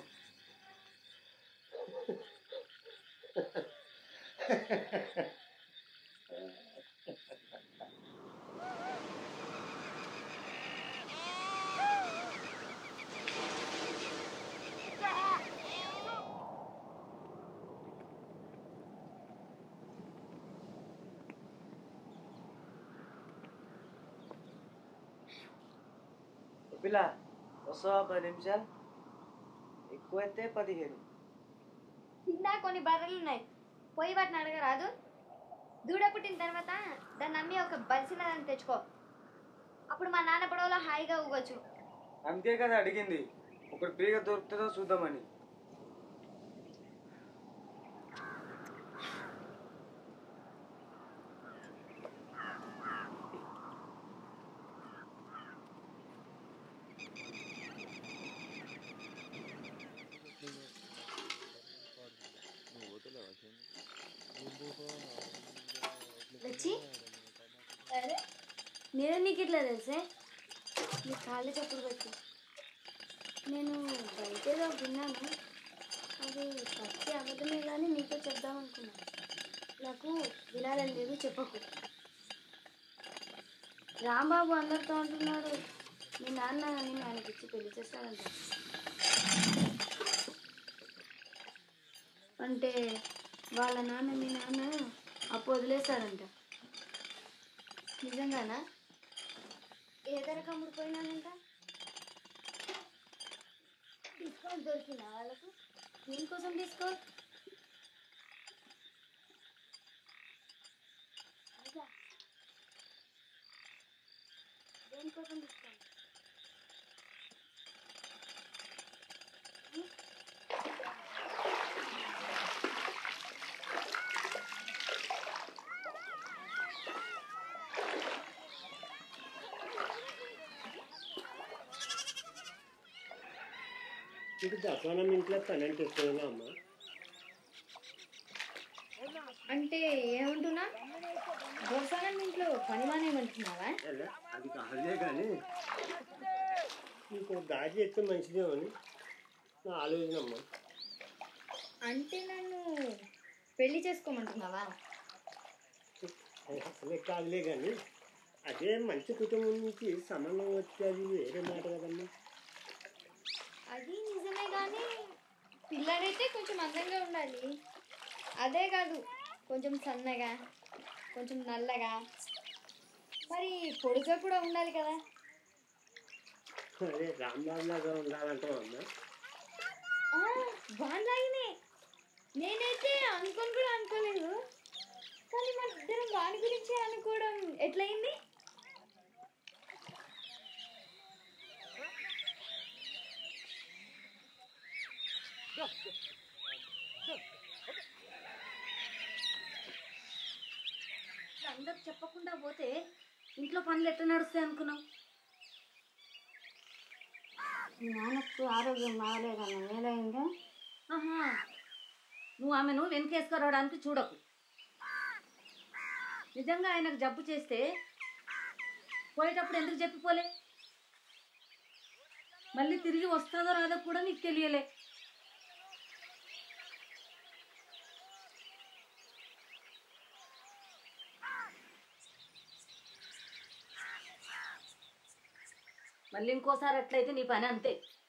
పిల్ల వస్తావా పది నిమిషాలు ఎక్కువైతే పదిహేను కింద కొన్ని బర్రెలు ఉన్నాయి పోయి వాటిని అడగరాదు దూడ పుట్టిన తర్వాత దాన్ని నమ్మి ఒక బలిసినదాన్ని తెచ్చుకో అప్పుడు మా నాన్న పడవలో హాయిగా ఊగొచ్చు అందుకే కదా అడిగింది ఒకటి ఫ్రీగా దొరుకుతుందో చూద్దామని వచ్చి అరే నేను నీకు ఇట్లా తెలుసే నీ కాళ్ళు చప్పుడు పెట్టి నేను బయట ఏదో విన్నాను అది పచ్చి అబద్ధమే కానీ నీతో చెప్దాం అనుకున్నాను నాకు వినాలని లేదు చెప్పకు రాంబాబు అందరితో అంటున్నాడు మీ నాన్న నేను ఆయనకి ఇచ్చి పెళ్లి చేస్తానంట అంటే వాళ్ళ నాన్న మీ నాన్న అప్పు వదిలేస్తాడంట నిజంగానా ఏ ధరకు అమ్ముడుపోయినానంట డిస్కౌంట్ దొరికిందా వాళ్ళకు దీనికోసం డిస్కౌంట్ అదా. దేనికోసం డిస్కౌంట్ ఇది దసనం ఇంట్లో పని అంటే ఇస్తున్నా అమ్మ అంటే ఏమంటున్నా దోసానం ఇంట్లో పని మానేమంటున్నావా ఎలా? అది కాదులే కానీ ఇంకో దారి చేస్తే మంచిదేమని నా ఆలోచన అమ్మ అంటే నన్ను పెళ్లి చేసుకోమంటున్నావా అది అసలే కాదులే కానీ అదే మంచి కుటుంబం నుంచి సంబంధం వచ్చేది వేరే మాట కదమ్మా అది నిజమే కానీ పిల్లాడైతే కొంచెం అందంగా ఉండాలి అదే కాదు కొంచెం సన్నగా కొంచెం నల్లగా మరి పొడుగా కూడా ఉండాలి కదా అదే రాంబాబు లాగా ఉండాలంటావు అమ్మా ఆ, వాడిలాగానే నేనైతే అనుకోని కూడా అనుకోలేదు కానీ మన ఇద్దరం వాడి గురించి అనుకోవడం ఎట్లయింది అందరు చెప్పకుండా పోతే ఇంట్లో పనులు ఎట్లా నడుస్తాయి అనుకున్నావు నాన్నకు ఆరోగ్యం బాగాలేదన్న మేలైందా ఆహా నువ్వు ఆమెను వెనకేసుకురావడానికి చూడకు నిజంగా ఆయనకు జబ్బు చేస్తే పోయేటప్పుడు ఎందుకు చెప్పిపోలే మళ్ళీ తిరిగి వస్తుందో రాదో కూడా నీకు తెలియలే మళ్ళీ ఇంకోసారి అట్లయితే నీ పని అంతే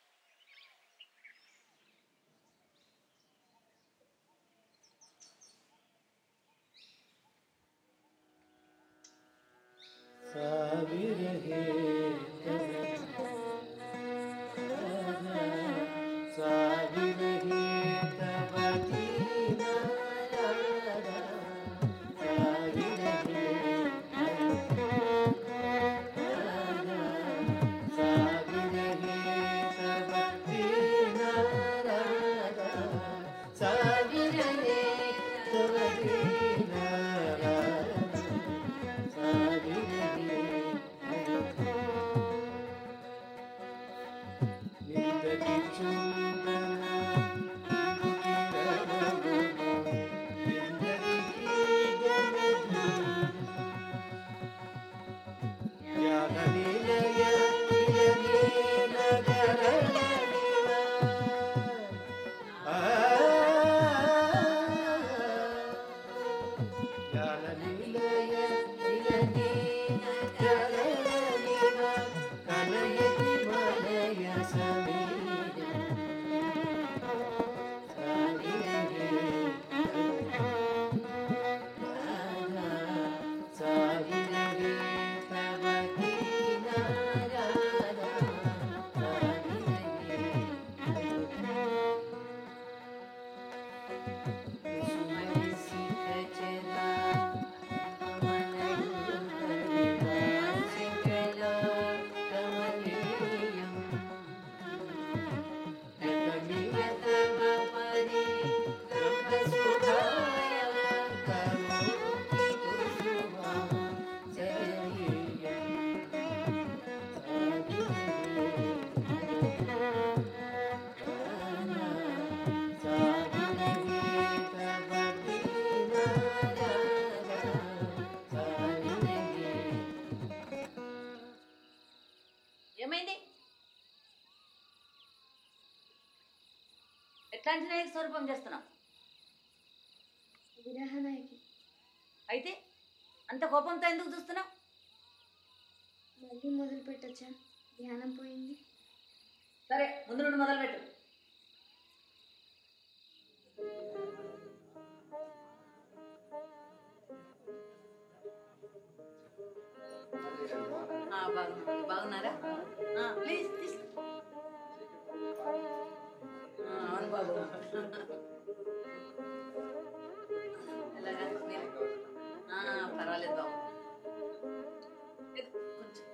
ఏమైంది ఎట్లాంటి నాయక స్వరూపం చేస్తున్నావు విరహనాయకి అయితే అంత కోపంతో ఎందుకు చూస్తున్నావు మళ్ళీ మొదలు పెట్టచ్చా ధ్యానం పోయింది సరే ముందు నుండి మొదలు పెట్టు ఆ, బాగున్నా బాగున్నారా ప్లీజ్ తీసుకో ఆ, అవును బాబు ఎలాగా మీరు? ఆ, పర్వాలేదు బాబు ఇది కొంచెం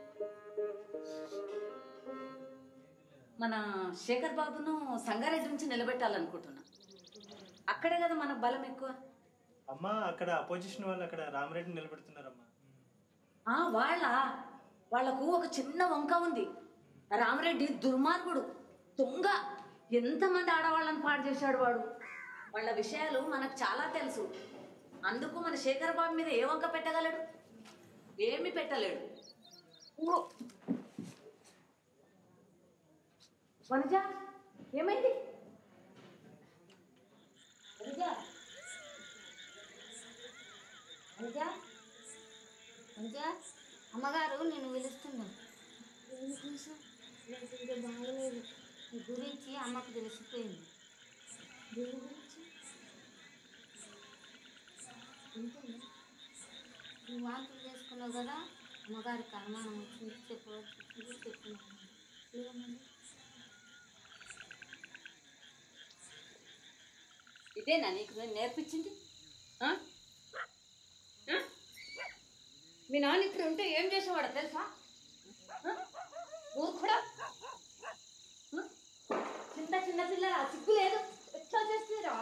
మన శేఖర్ బాబును సంగారెడ్డి నుంచి నిలబెట్టాలనుకుంటున్నా అక్కడే కదా మన బలం ఎక్కువ అమ్మ అక్కడ అపోజిషన్ వాళ్ళు అక్కడ రామరెడ్డిని నిలబెడుతున్నారమ్మా ఆ వాళ్ళ వాళ్ళకు ఒక చిన్న వంక ఉంది రామరెడ్డి దుర్మార్గుడు దొంగ ఎంతమంది ఆడవాళ్ళని పాడు చేశాడు వాడు వాళ్ళ విషయాలు మనకు చాలా తెలుసు అందుకు మన శేఖర్ బాబు మీద ఏ వంక పెట్టగలడు ఏమి పెట్టలేడు ఓ వనజ ఏమైంది వనజ అనుజ అనుజ అమ్మగారు నేను పిలుస్తున్నా ఎందుకోసం నాకు ఇంకా బాగలేదు నీ గురించి అమ్మకు తెలిసిపోయింది దేని గురించి ఉంటుందా నువ్వు వాంతులు చేసుకున్నావు కదా అమ్మగారికి అనుమానం వచ్చింది చెప్పవచ్చు చెప్పుకున్నాను ఏమన్నా ఇదేనా నీకు నేను నేర్పించింది ఆ? ఆ? మీ నాన్న ఇక్కడ ఉంటే ఏం చేసేవాడు తెలుసా ఆ? మూర్ఖుడా ఆ? చిన్న చిన్న పిల్లల సిగ్గు లేదు ఎట్లా చేస్తారా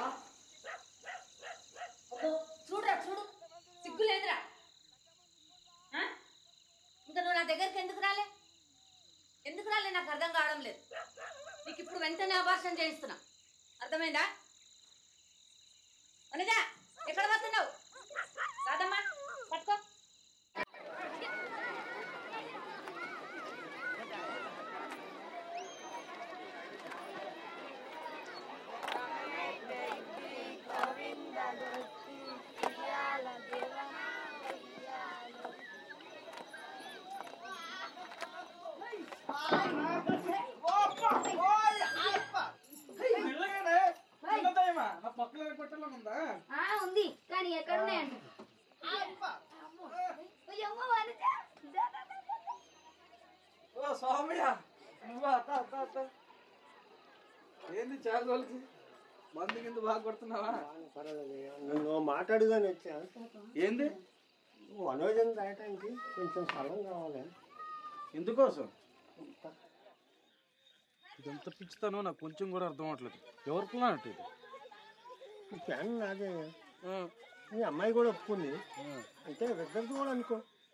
అబ్బో, చూడురా చూడు సిగ్గు లేదురా ఆ? ఇంకా నువ్వు నా దగ్గరికి ఎందుకు రాలే ఎందుకు రాలే నాకు అర్థం కావడం లేదు నీకు ఇప్పుడు వెంటనే అభాషణ చేయిస్తున్నా అర్థమైందా అనగా ఎక్కడ పోతున్నావు రాదమ్మా పట్టుకో ఆ, ఉంది కానీ ఎక్కడ ఉన్నాయండి ఓ స్వామియా నువ్వా అత్త అత్త అత్త ఏంది చాలా రోజులకి మందు కింద బాగా కొడుతున్నావా నువ్వు మాట్లాడుగానే వచ్చా ఏంది మనోజన్ రాయటానికి కొంచెం స్థలం కావాలి ఎందుకోసం ఇదంత పిచ్చుతానో నాకు కొంచెం కూడా అర్థం అవట్లేదు ఎవరికి అన్నట్టు ఇది ఈ ఫ్యాన్ నాదే మీ అమ్మాయి కూడా ఒప్పుకుంది అయితే ఇద్దరిది కూడా అనుకో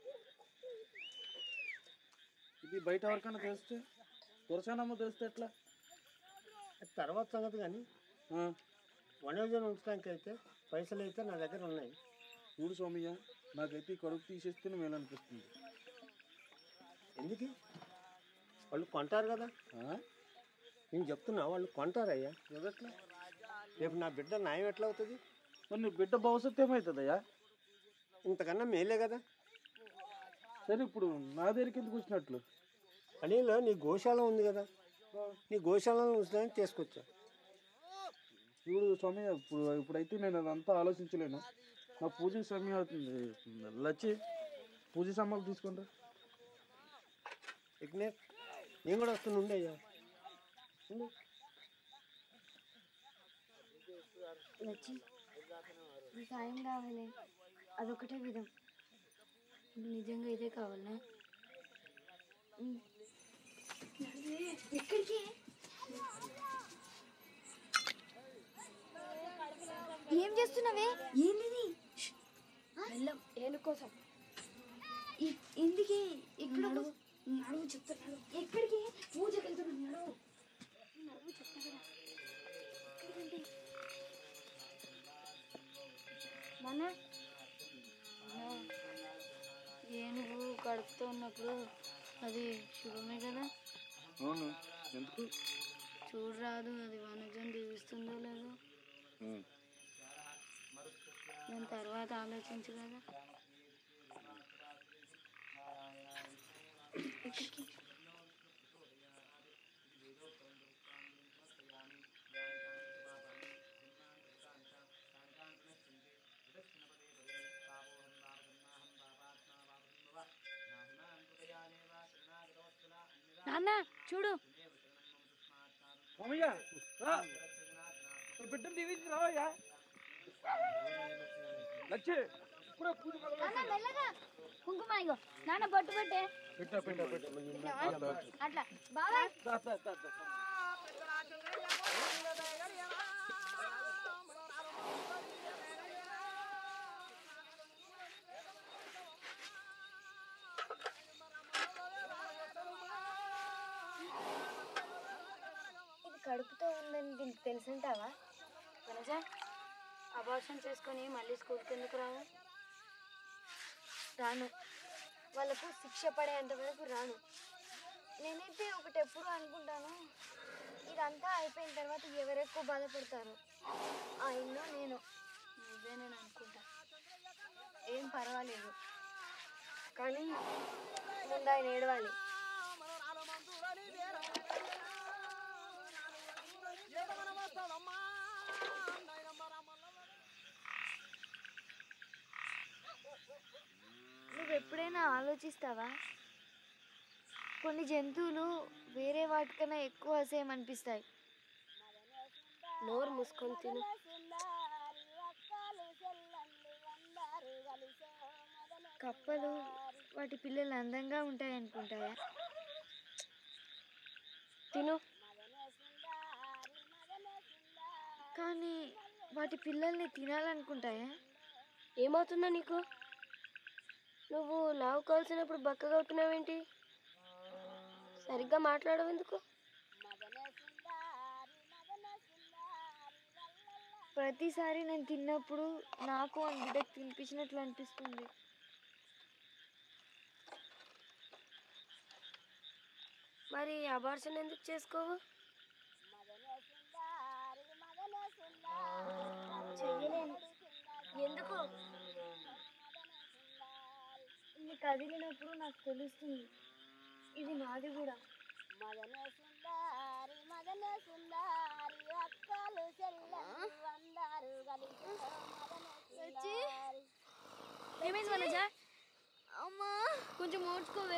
ఇది బయట ఎవరికైనా తెలిస్తే దొరసానమ్మ తెలిస్తే ఎట్లా అది తర్వాత సంగతి కానీ మనోజన్ ఉంచడానికి అయితే పైసలు అయితే నా దగ్గర ఉన్నాయి చూడు సోమయ్య నాకైతే ఈ కడుపు తీసేస్తేనే మేలు అనిపిస్తుంది ఎందుకు వాళ్ళు కొంటారు కదా నేను చెప్తున్నా వాళ్ళు కొంటారయ్యా ఎవట్లా రేపు నా బిడ్డ న్యాయం ఎట్లా అవుతుంది మరి నీ బిడ్డ భవిష్యత్తు ఏమవుతుందయ్యా ఇంతకన్నా మేలే కదా సరే ఇప్పుడు నా దగ్గరికి ఎందుకు వచ్చినట్లు అనిలో నీ గోశాల ఉంది కదా నీ గోశాలను ఉంచడానికి తీసుకొచ్చా చూడు స్వామి ఇప్పుడు ఇప్పుడైతే నేను అదంతా ఆలోచించలేను నా పూజ సమయం అవుతుంది లచ్చి పూజ సామాన్లు తీసుకుంటా విఘ్నేష్ నేను కూడా వస్తున్నా ఉండే అయ్యా ఉండు. లచ్చి ఈ సాయం కావాలి అదొకటే విధం నిజంగా ఇదే కావాలనా ఉమ్. ఎక్కడికి ఏం చేస్తున్నావే ఏంది వెళ్ళం ఏను కోసం ఎందుకే ఇక్కడ నడువు చెప్తున్నాడు ఎక్కడికి పూజకి వెళ్తున్నాడు నడువు నడువు చెప్తా కదా ఎక్కడికంటే మన ఏనుగు కడుపుతో ఉన్నప్పుడు అది శుభమే కదా అవును ఎందుకు చూడరాదు అది వనజం దీవిస్తుందో లేదో దాని తర్వాత ఆలోచించు కదా ఎక్కడికి నాన్న చూడు స్వామయ్య రా బిడ్డను దీవించి రావయ్యా లచ్చి ఇప్పుడే పూజ నాన్న మెల్లగా కుంకుమ ఇగో నాన్న బొట్టు పెట్టే పెట్టా పెట్టా పెట్టా అట్లా బాబాయ్ ఇది కడుపుతో ఉన్న దీనికి తెలుసుంటావా వనజ అబార్షన్ చేసుకొని మళ్ళీ స్కూల్కి ఎందుకు రావు రాను వాళ్ళకు శిక్ష పడేంత వరకు రాను నేనైతే ఒకటి ఎప్పుడు అనుకుంటాను ఇదంతా అయిపోయిన తర్వాత ఎవరెక్కువ బాధపడతారు ఆ ఇల్లు నేను నువ్వే నేను అనుకుంటా ఏం పర్వాలేదు కానీ ముందు ఆయన ఏడవాలి నువ్వు ఎప్పుడైనా ఆలోచిస్తావా కొన్ని జంతువులు వేరే వాటికన్నా ఎక్కువ అసహ్యం అనిపిస్తాయి నోరు మూసుకొని తిను కప్పలు వాటి పిల్లలు అందంగా ఉంటాయి అనుకుంటాయా తిను కానీ వాటి పిల్లల్ని తినాలనుకుంటాయా ఏమవుతుందో నీకు నువ్వు లావు కాల్సినప్పుడు బక్కగా అవుతున్నావేంటి సరిగ్గా మాట్లాడవు ఎందుకు ప్రతిసారి నేను తిన్నప్పుడు నాకు ఆ బిడ్డకు తినిపించినట్లు అనిపిస్తుంది మరి అబార్షన్ ఎందుకు చేసుకోవు చెయ్యలేను ఎందుకు ఇది కదిలినప్పుడు నాకు తెలుస్తుంది ఇది నాది కూడా ఏమైంది వనజ అమ్మా కొంచెం ఓడ్చుకోవే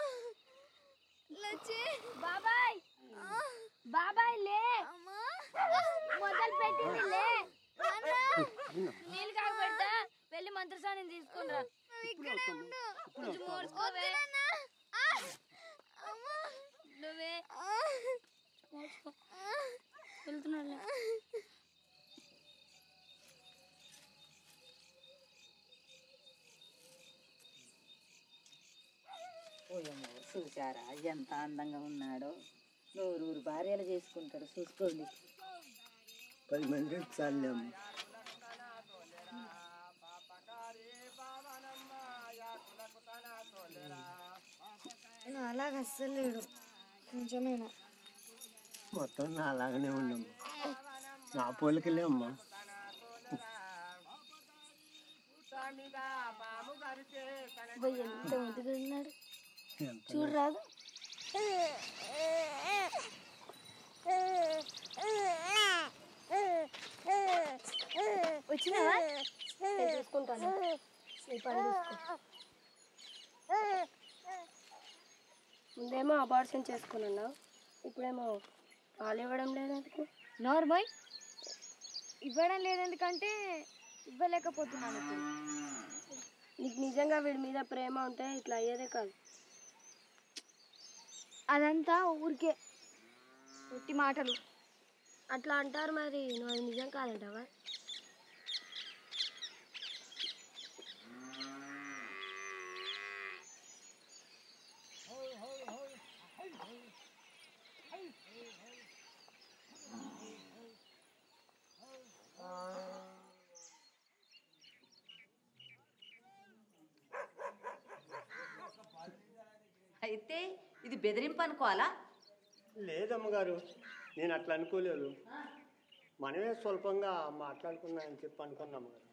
లచ్చి బాబాయ్ బాబాయ్ లే మొదలు పెట్టింది లే నీళ్ళు కాక పెడతా వెళ్ళి మంత్రసాన్ని తీసుకుని రా కొంచెం ఓడ్చుకోవే నువ్వే వెళ్తున్నా ఓయమ్మో చూసారా ఎంత అందంగా ఉన్నాడో నూరుగురు భార్యలు చేసుకుంటాడు చూసుకోండి పది మంది చాలేం అలాగ అస్సలు లేడు కొంచెమేనా మొత్తం నా అలాగనే ఉండమ్మా నా పోలికలే అమ్మా పోయి ఎంత ముద్దుగా ఉన్నాడు చూడరాదు వచ్చినావా నేను చూసుకుంటాను నీ పని చూసుకో ముందేమో అబార్షన్ చేసుకున్నావు ఇప్పుడేమో పాలు ఇవ్వడం లేదందుకు నార్మల్ ఇవ్వడం లేదెందుకంటే ఇవ్వలేకపోతున్నాను ఇప్పుడు నీకు నిజంగా వీడి మీద ప్రేమ ఉంటే ఇట్లా అయ్యేదే కాదు అదంతా ఊరికే పుట్టి మాటలు అట్లా అంటారు మరి నువ్వు అది నిజం కాదంటావా అయితే ఇది బెదిరింపు అనుకోవాలా లేదమ్మగారు నేను అట్లా అనుకోలేదు మనమే స్వల్పంగా మాట్లాడుకున్నా అని చెప్పి అనుకున్నాం గారు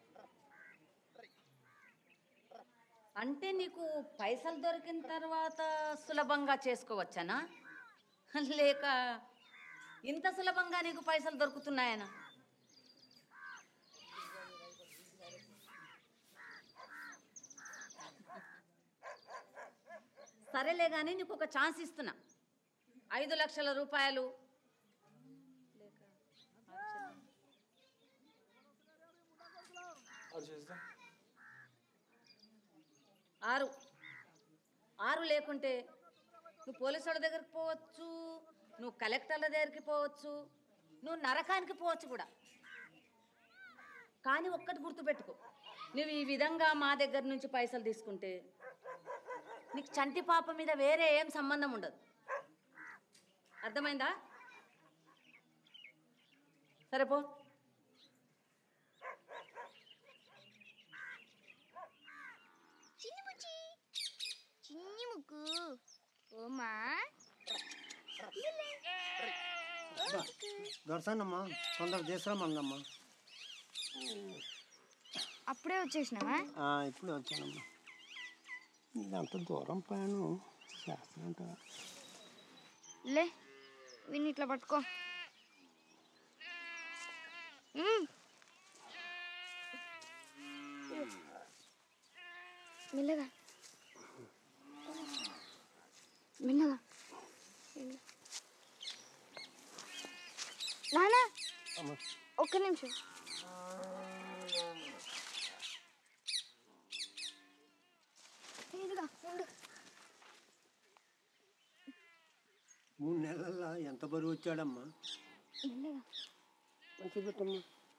అంటే నీకు పైసలు దొరికిన తర్వాత సులభంగా చేసుకోవచ్చనా లేక ఇంత సులభంగా నీకు పైసలు దొరుకుతున్నాయనా సరేలే కానీ నీకు ఒక ఛాన్స్ ఇస్తున్నా ఐదు లక్షల రూపాయలు అది చేద్దాం ఆరు ఆరు లేకుంటే నువ్వు పోలీసు వాళ్ళ దగ్గరికి పోవచ్చు నువ్వు కలెక్టర్ల దగ్గరికి పోవచ్చు నువ్వు నరకానికి పోవచ్చు కూడా కానీ ఒక్కటి గుర్తుపెట్టుకో నువ్వు ఈ విధంగా మా దగ్గర నుంచి పైసలు తీసుకుంటే నీకు చంటి పాప మీద వేరే ఏం సంబంధం ఉండదు అర్థమైందా సరే పో చిన్ని బుజ్జి చిన్ని ముక్కు ఓమా దొరసానమ్మా తొందర తీసుకురామందమ్మా అప్పుడే వచ్చేసినావా ఇప్పుడే వచ్చానమ్మా ఇదంత దూరం ప్రయాణం చేస్తానంట లే విన్ని ఇట్లా పట్టుకో మ్మ్. మెల్లగా మెల్లగా మెల్ల. నానా ఒక్క నిమిషం ఇదిగా ఉండు మూడు నెలల్లో ఎంత బరువు వచ్చాడమ్మా మెల్లగా మంచి పెట్టమ్మా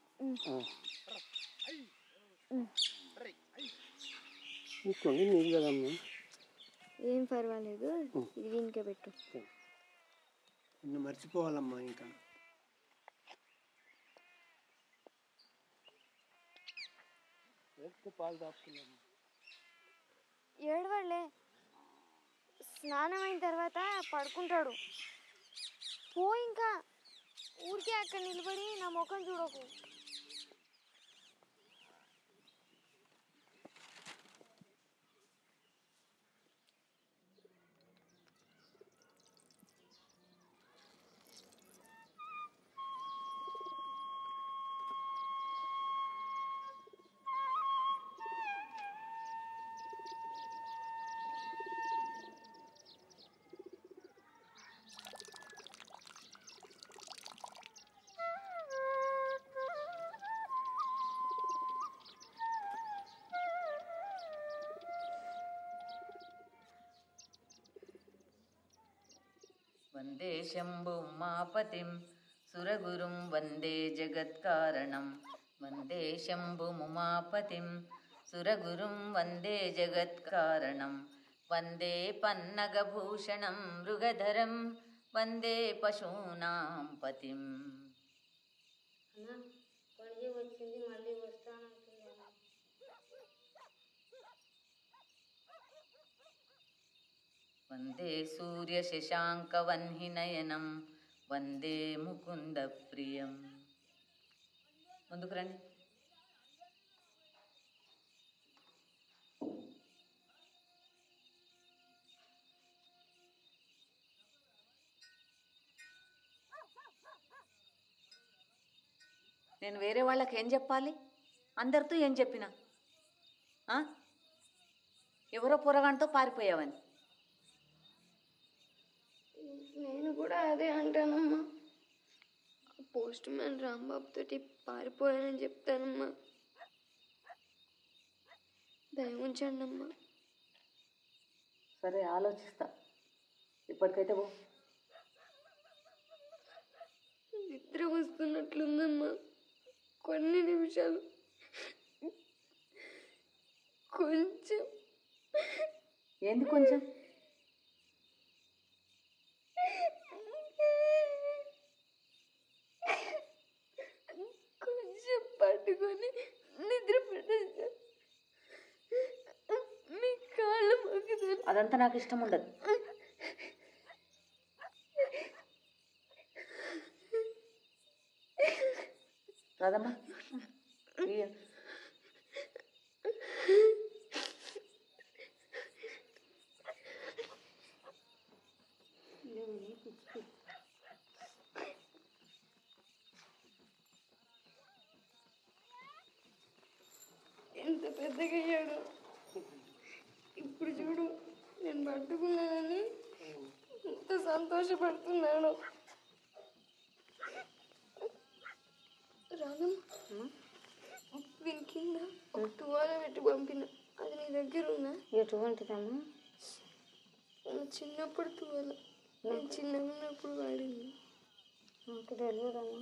కొన్ని నీళ్ళు కదమ్మా ఏం పర్వాలేదు ఇది దీనికే పెట్టు నిన్ను మర్చిపోవాలమ్మా ఇంకా పాలు దాచుకున్నామ్మా ఏడవలే స్నానం అయిన తర్వాత పడుకుంటాడు పో ఇంకా ఊరికే అక్కడ నిలబడి నా ముఖం చూడకు వందే శంభు ఉమాపతిం సురగురుం వందే జగత్కారణం వందే శంభుముమాపతిం సురగురుం వందే జగత్కారణం వందే పన్నగభూషణం మృగధరం వందే పశూనాం పతిం వచ్చింది మళ్ళీ వస్తానంటున్నాను వందే సూర్యశశాంకవన్హినయనం వందే ముకుంద ప్రియం ముందుకు రండి నేను వేరే వాళ్ళకి ఏం చెప్పాలి అందరితో ఏం చెప్పినా ఆ? ఎవరో పొరగంటతో పారిపోయావని నేను కూడా అదే అంటానమ్మా పోస్ట్ మ్యాన్ రాంబాబు తోటి పారిపోయానని చెప్తానమ్మా దయ ఉంచండి అమ్మా సరే ఆలోచిస్తా ఇప్పటికైతే పో నిద్ర వస్తున్నట్లుందమ్మా కొన్ని నిమిషాలు కొంచెం ఏంది కొంచెం కొంచెం పట్టుకొని నిద్ర పెట్టండి మీ కాళ్ళు మొక్కుతాను అదంతా నాకు ఇష్టం ఉండదు రాదమ్మా ఇయ్య. ఎంత పెద్దగా అయ్యాడు ఇప్పుడు చూడు నేను పట్టుకున్నానని ఎంత సంతోషపడుతున్నాడు రాను వీని కింద ఒక తువాల పెట్టి పంపిన అది నీ దగ్గర ఉందా ఎటువంటిదమ్మా నా చిన్నప్పుడు తువాల నేను చిన్నగా ఉన్నప్పుడు వాడింది నాకు తెలియదమ్మా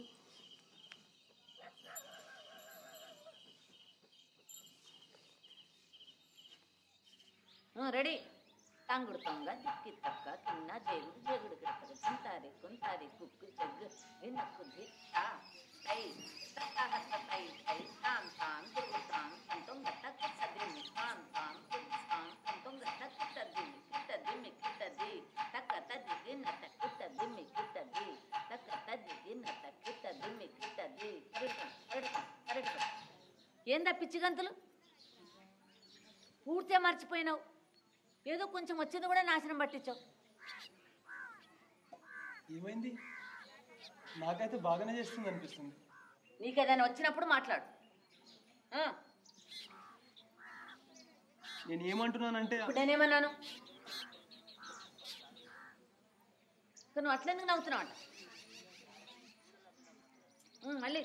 ఆ, రెడీ తంగుడు తొంగ దిక్కి తక్క కిన్న జేగుడు జేగుడు గిడతలు కుంతారి కుంతారి కుక్కు జగ్గు వినక్కు దిత్త తై తత్తహత్త తై తై తాం తాం తురుతాం తంతం గట్ట సదిమి తాం తాం తురుతాం తంతం గట్ట కిట్టదిమి కిట్టదిమి కిట్టది తక్క తదిగి నత కిట్టదిమి కిట్టది తక్క తదిగి నత కిట్టదిమి కిట్టది కరెక్ట్ కరెక్ట్ కరెక్ట్ ఏందా పిచ్చి గంతులు పూర్తిగా మర్చిపోయినావు ఏదో కొంచెం వచ్చింది కూడా నాశనం పట్టించావు ఏమైంది నాకైతే బాగానే చేస్తుంది అనిపిస్తుంది నీకు ఏదైనా వచ్చినప్పుడు మాట్లాడు ఆ, నేను ఏమంటున్నానంటే ఇప్పుడు నేనేమన్నాను ఇక నువ్వు అట్లెందుకు నవ్వుతున్నావు అంట ఉమ్, మళ్ళీ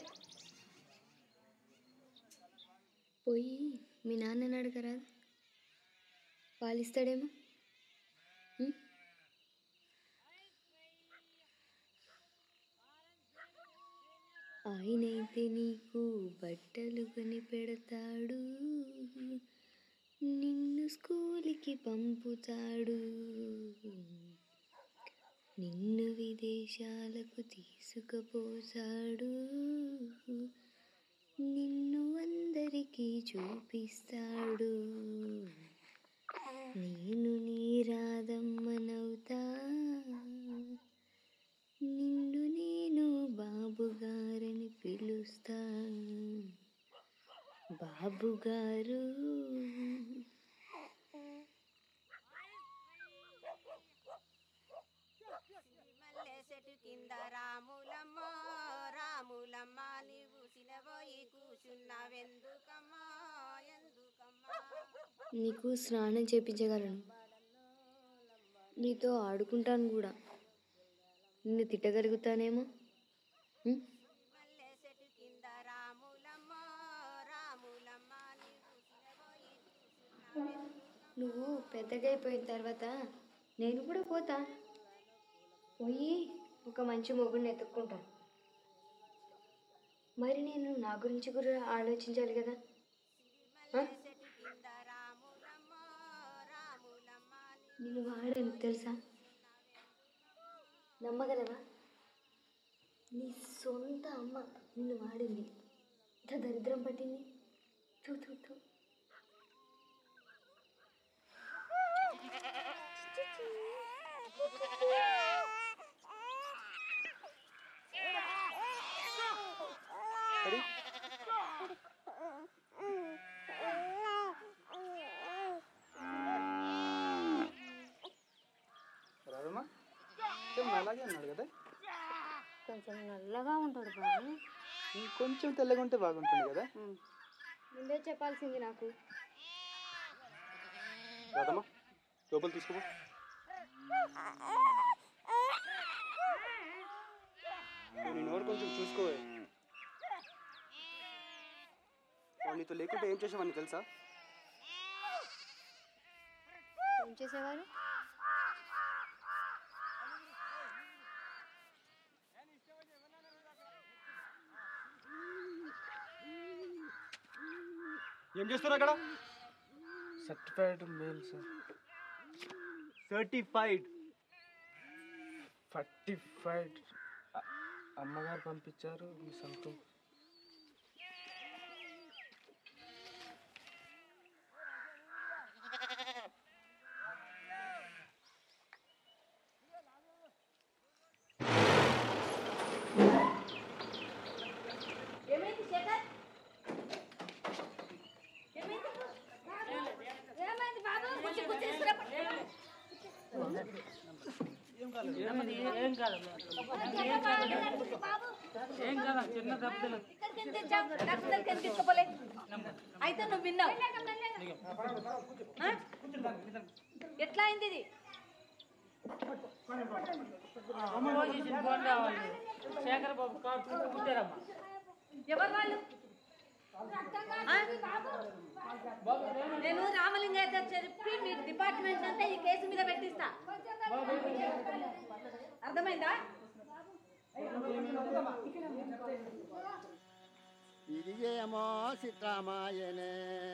పోయి మీ నాన్నని అడగరా పాలిస్తాడేమో ఉం? ఆయనైతే నీకు బట్టలు కొని పెడతాడు నిన్ను స్కూల్కి పంపుతాడు నిన్ను విదేశాలకు తీసుకుపోతాడు నిన్ను అందరికీ చూపిస్తాడు నేను నీ రాధమ్మనవుతా నిన్ను నేను బాబుగారని పిలుస్తా బాబుగారు మల్లె చెట్టు కింద రాములమ్మ రాములమ్మ నీవు సినబోయి కూర్చున్నావెందుకమ్మా ఎందుకమ్మా నీకు స్నానం చేపించగలను నీతో ఆడుకుంటాను కూడా నిన్ను తిట్టగలుగుతానేమో ఉం? మల్లె చెట్టు కింద రాములమ్మ రాములమ్మ నీవు సినబోయి నువ్వు పెద్దగా అయిపోయిన తర్వాత నేను కూడా పోతా పోయి ఒక మంచి మొగుడిని ఎత్తుక్కుంటా మరి నేను నా గురించి కూడా ఆలోచించాలి కదా ఆ? నేను వాడాను తెలుసా నమ్మగలవా నీ సొంత అమ్మ నిన్ను వాడింది ఇంత దరిద్రం పట్టింది తూ తూ తూ సరే రాదమ్మా సేమ్ అలాగే అన్నాడు కదా కొంచెం నల్లగా ఉంటాడు బాబు ఇంకొంచెం తెల్లగా ఉంటే బాగుంటుంది కదా ముందే చెప్పాల్సింది నాకు రాదమ్మా లోపల తీసుకోపో నేను ఎవరు కొంచెం చూసుకోవే వాడు నీతో లేకుంటే ఏం చేసేవాడిని తెలుసా ఏం చేసేవారు ఏం చేస్తారు అక్కడ సర్టిఫైడ్ మేల్ సార్ సర్టిఫైడ్ ఫర్టిఫైడ్ అమ్మగారు పంపించారు మీ సొంతం ఏమైంది శేఖర్ ఏమైంది ఏమైంది బాబు కూర్చో కూర్చో తీసుకురా ఇక్కడికి ఎందుకు తెచ్చావు? డాక్టర్ దగ్గరికి ఎందుకు తీసుకుపోలే? అయితే నువ్వు విన్నావు ఆ? ఎట్లా అయింది ఇది ఎవరు వాళ్ళు ఆ? నేను రామలింగయ్య చెప్పి మీ డిపార్ట్మెంట్ అంతా ఈ కేసు మీద పెట్టిస్తా అర్థమైందా ఇదిగేమో సిద్ధమాయనే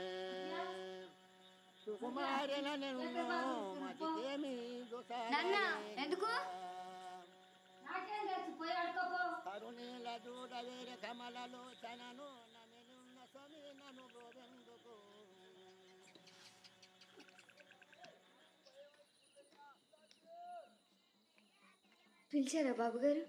సుకుమారన నేను మతికేమి నాన్న ఎందుకు నాకేం తెలుసు పోయి ఆడుకోపో కరుణీల దూడ వేరే కమలలోచనను నమినున్న స్వామి నన్ను బ్రోవెందుకు పిలిచారా బాబుగారు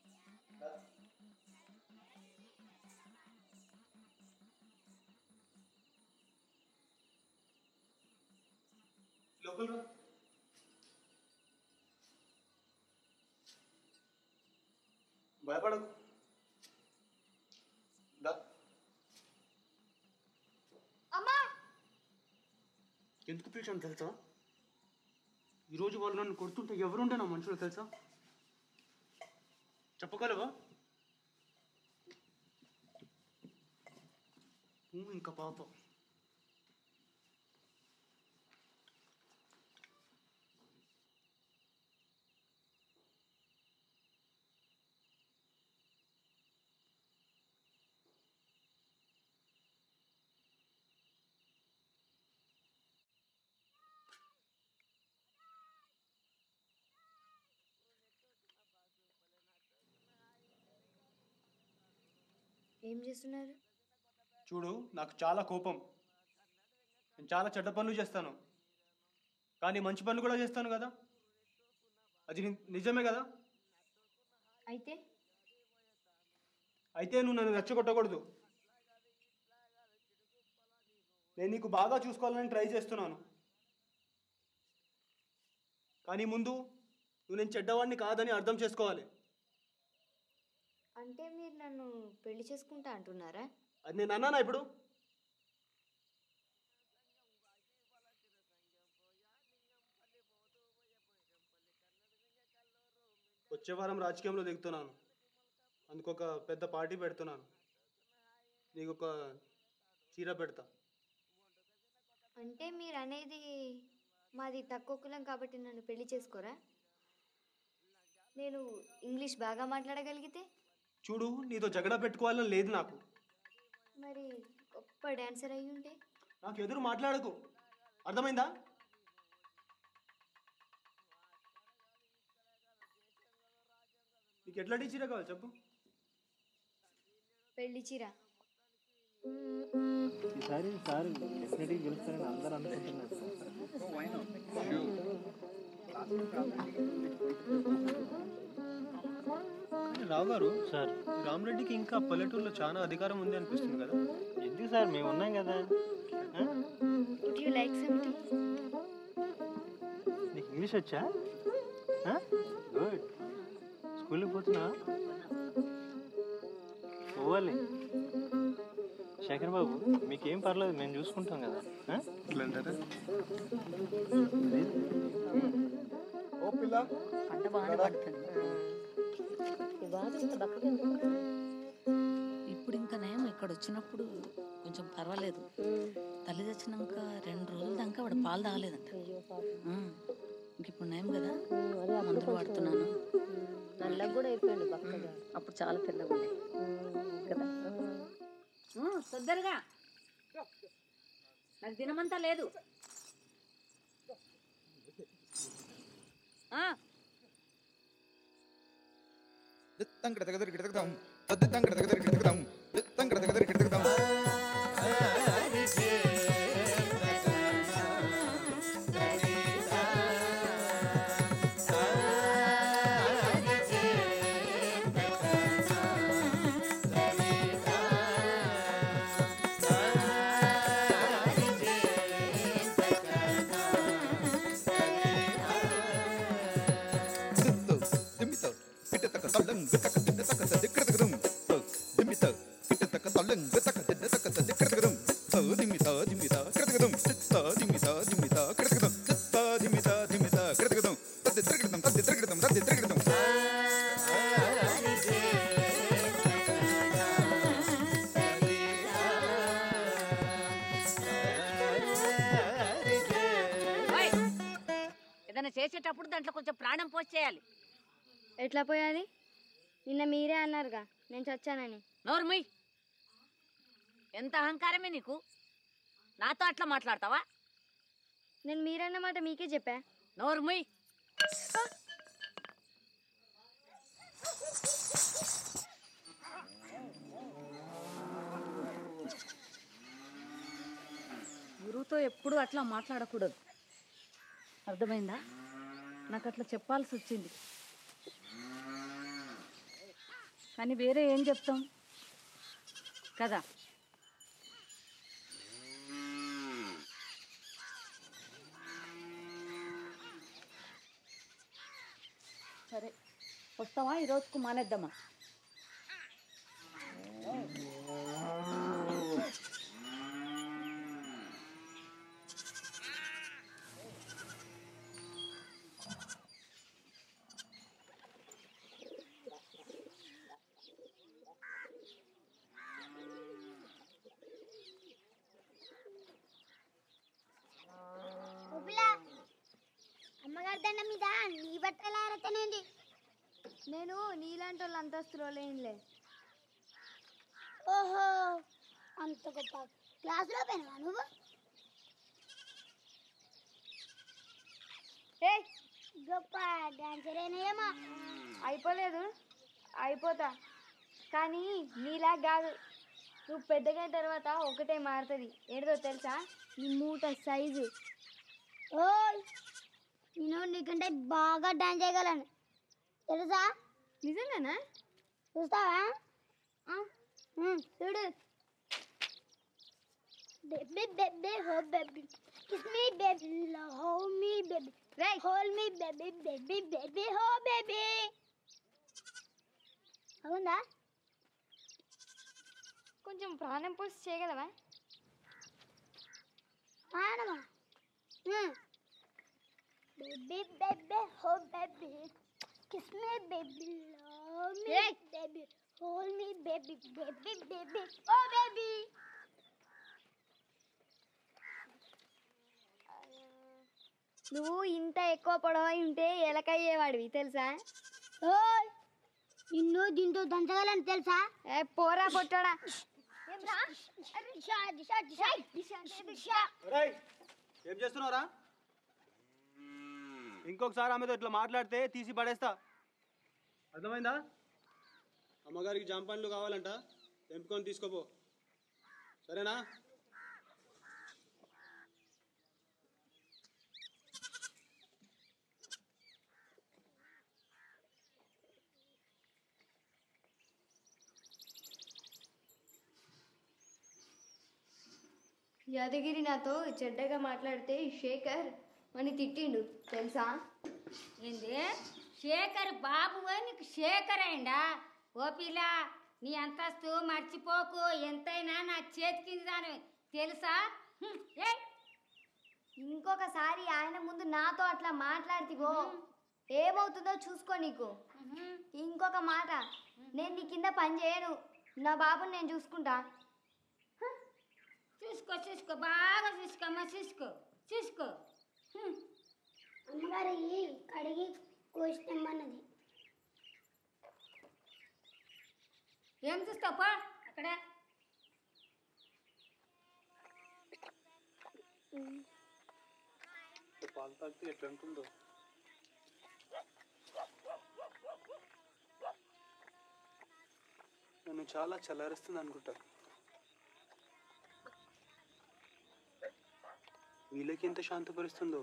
లోపల రా భయపడకు దా అమ్మా ఎందుకు పిలిచాను తెలుసా ఈరోజు వాళ్ళు నన్ను కొడుతుంటే ఎవరుండే నా మనుషులు తెలుసా చెప్పగలవా నువ్వు ఇంకా పాప ఏం చేస్తున్నారు చూడు నాకు చాలా కోపం నేను చాలా చెడ్డ పనులు చేస్తాను కానీ మంచి పనులు కూడా చేస్తాను కదా అది ని- నిజమే కదా అయితే అయితే నువ్వు నన్ను రెచ్చగొట్టకూడదు నేను నీకు బాగా చూసుకోవాలని ట్రై చేస్తున్నాను కానీ ముందు నువ్వు నేను చెడ్డవాడిని కాదని అర్థం చేసుకోవాలి అంటే మీరు నన్ను పెళ్లి చేసుకుంటా అంటున్నారా అది నేను అన్నానా ఇప్పుడు వచ్చే వారం రాజకీయంలో దిగుతున్నాను అందుకు ఒక పెద్ద పార్టీ పెడుతున్నాను నీకు ఒక చీర పెడతా అంటే మీరు అనేది మాది తక్కువ కులం కాబట్టి నన్ను పెళ్లి చేసుకోరా నేను ఇంగ్లీష్ బాగా మాట్లాడగలిగితే చూడు నీతో జగడ పెట్టుకోవాలని లేదు నాకు మరి గొప్ప డాన్సర్ అయి ఉంటే నాకు ఎదురు మాట్లాడకు అర్థమైందా నీకు ఎట్లాంటి చీర కావాలి చెప్పు పెళ్లి చీర ఈసారి సార్ డెఫినెట్గా గెలుస్తారని అందరూ అనుకుంటున్నారు సార్ రావు గారు సార్ రామరెడ్డికి ఇంకా పల్లెటూరులో చాలా అధికారం ఉంది అనిపిస్తుంది కదా ఎందుకు సార్ మేము ఉన్నాం కదా వుడ్ యూ లైక్ సంథింగ్ నీకు ఇంగ్లీష్ వచ్చా గుడ్ స్కూల్కి పోతున్నా పోవాలి శేఖర్ బాబు మీకేం పర్లేదు మేము చూసుకుంటాం కదా ఆ? ఓ పిల్ల పంట బాగానే పడుతుంది ఈ బాధ ఇంత బక్కగా ఎందుకు? ఇప్పుడు ఇంకా నేను ఇక్కడ వచ్చినప్పుడు కొంచెం పర్వాలేదు తల్లి తెచ్చినాక రెండు రోజుల దాకా వాడు పాలు తాగలేదంట ఆ, ఇంక ఇప్పుడు నయం కదా మందులు వాడుతున్నాను నల్లగా కూడా అయిపోయాడు బక్కగా అప్పుడు చాలా తెల్లగా ఉంది కదా ఆ, తొందరగా నాకు దినమంతా లేదు ఆ, దిత్తంకడతగదరికిడతగదం, తద్దిత్తంకడతగదరికిడతగదం, దిత్తంకడతగదరికిడతగదం. దిత్తు, దిమ్మితో, గిట్టతక తల్లం, గిట్టక దిద్దతక తదిక్కడతగదం. ఓ, దిమ్మితో, గిట్టతక తల్లం, గిట్టక దిద్దతక తదిక్కడతగదం. ఓ, దిమ్మితో, దిమ్మితో, కిడతగదం. దిత్తో, దిమ్మితో, దిమ్మితో, కిడతగదం. దిత్తో, దిమ్మితో, దిమ్మితో, కిడతగదం. తద్దిద్దరికిడతం, తద్దిద్దరికిడతం, తద్దిద్దరికిడతం. ఓయ్, ఏదైనా చేసేటప్పుడు దాంట్లో కొంచెం ప్రాణం పోసేయాలి ఎట్లా పోయాలి నిన్న మీరే అన్నారుగా నేను చచ్చానని నోర్మి ఎంత అహంకారమే నీకు నాతో అట్లా మాట్లాడతావా నేను మీరన్న మాట మీకే చెప్పా నోర్మి నాతో ఎప్పుడు అట్లా మాట్లాడకూడదు అర్థమైందా నాకు అట్లా చెప్పాల్సి వచ్చింది కానీ వేరే ఏం చెప్తాం కదా సరే వస్తావా ఈ రోజుకు మానేద్దామా ఉబిలా అమ్మగారి దండ మీద నీ బట్టలు ఆరతనేంది నేను నీలాంటి వాళ్ళు అంతస్తులో లేనిలే ఓహో అంత గొప్ప క్లాసులో పోయినావా నువ్వు ఏ గొప్ప డాన్సర్ ఏమో అయిపోలేదు అయిపోతా కానీ నీలా కాదు నువ్వు పెద్దగైన తర్వాత ఒకటే మారుతుంది ఏంటో తెలుసా నీ మూట సైజు ఓయ్ నేను నీకంటే బాగా డాన్స్ చేయగలను తెలుసా నిజంగానా చూస్తావా ఆ, ఉమ్, చూడు baby baby ho baby kiss me baby ho me baby right hold me baby baby baby ho baby అవుందా కొంచెం ప్రాణం పోసి చేయగలవా ప్రాణమా baby baby ho baby kiss me baby love me baby hold me baby baby baby oh baby నువ్వు ఇంత ఎక్కువ పొడవై ఉంటే ఎలకయ్యేవాడివి తెలుసా ఓయ్ నిన్ను దీంతో దంచగలని తెలుసా ఏ పోరా పొట్టడా రేయ్, ఏం చేస్తున్నావురా ఇంకొకసారి ఆమెతో ఇట్లా మాట్లాడితే తీసి పడేస్తా అర్థమైందా అమ్మగారికి జామ పండ్లు కావాలంట తెంపుకొని తీసుకోపో సరేనా యాదగిరి నాతో చెడ్డగా మాట్లాడితే శేఖర్ అని తిట్టిండు తెలుసా ఏంది శేఖర్ బాబు నీకు శేఖర్ అయిందా ఓ పిల్ల నీ అంతస్తు మర్చిపోకు ఎంతైనా నా చేతి కింద దాని తెలుసా హ్మ్, ఏయ్ ఇంకొకసారి ఆయన ముందు నాతో అట్లా మాట్లాడితివో ఏమవుతుందో చూసుకో నీకు ఇంకొక మాట నేను నీ కింద పని చేయను నా బాబుని నేను చూసుకుంటా చూసుకో చూసుకో బాగా చూసుకోమ్మా చూసుకో చూసుకో హ్మ్. అమ్మగారికి కడిగి కోసినమ్మన్నది ఏం చూస్తావు పో అక్కడ పాలు తాగితే ఎట్లా ఉంటుందో నన్ను చాలా చల్లారుస్తుంది అనుకుంటా వీళ్ళకి ఎంత శాంతపరుస్తుందో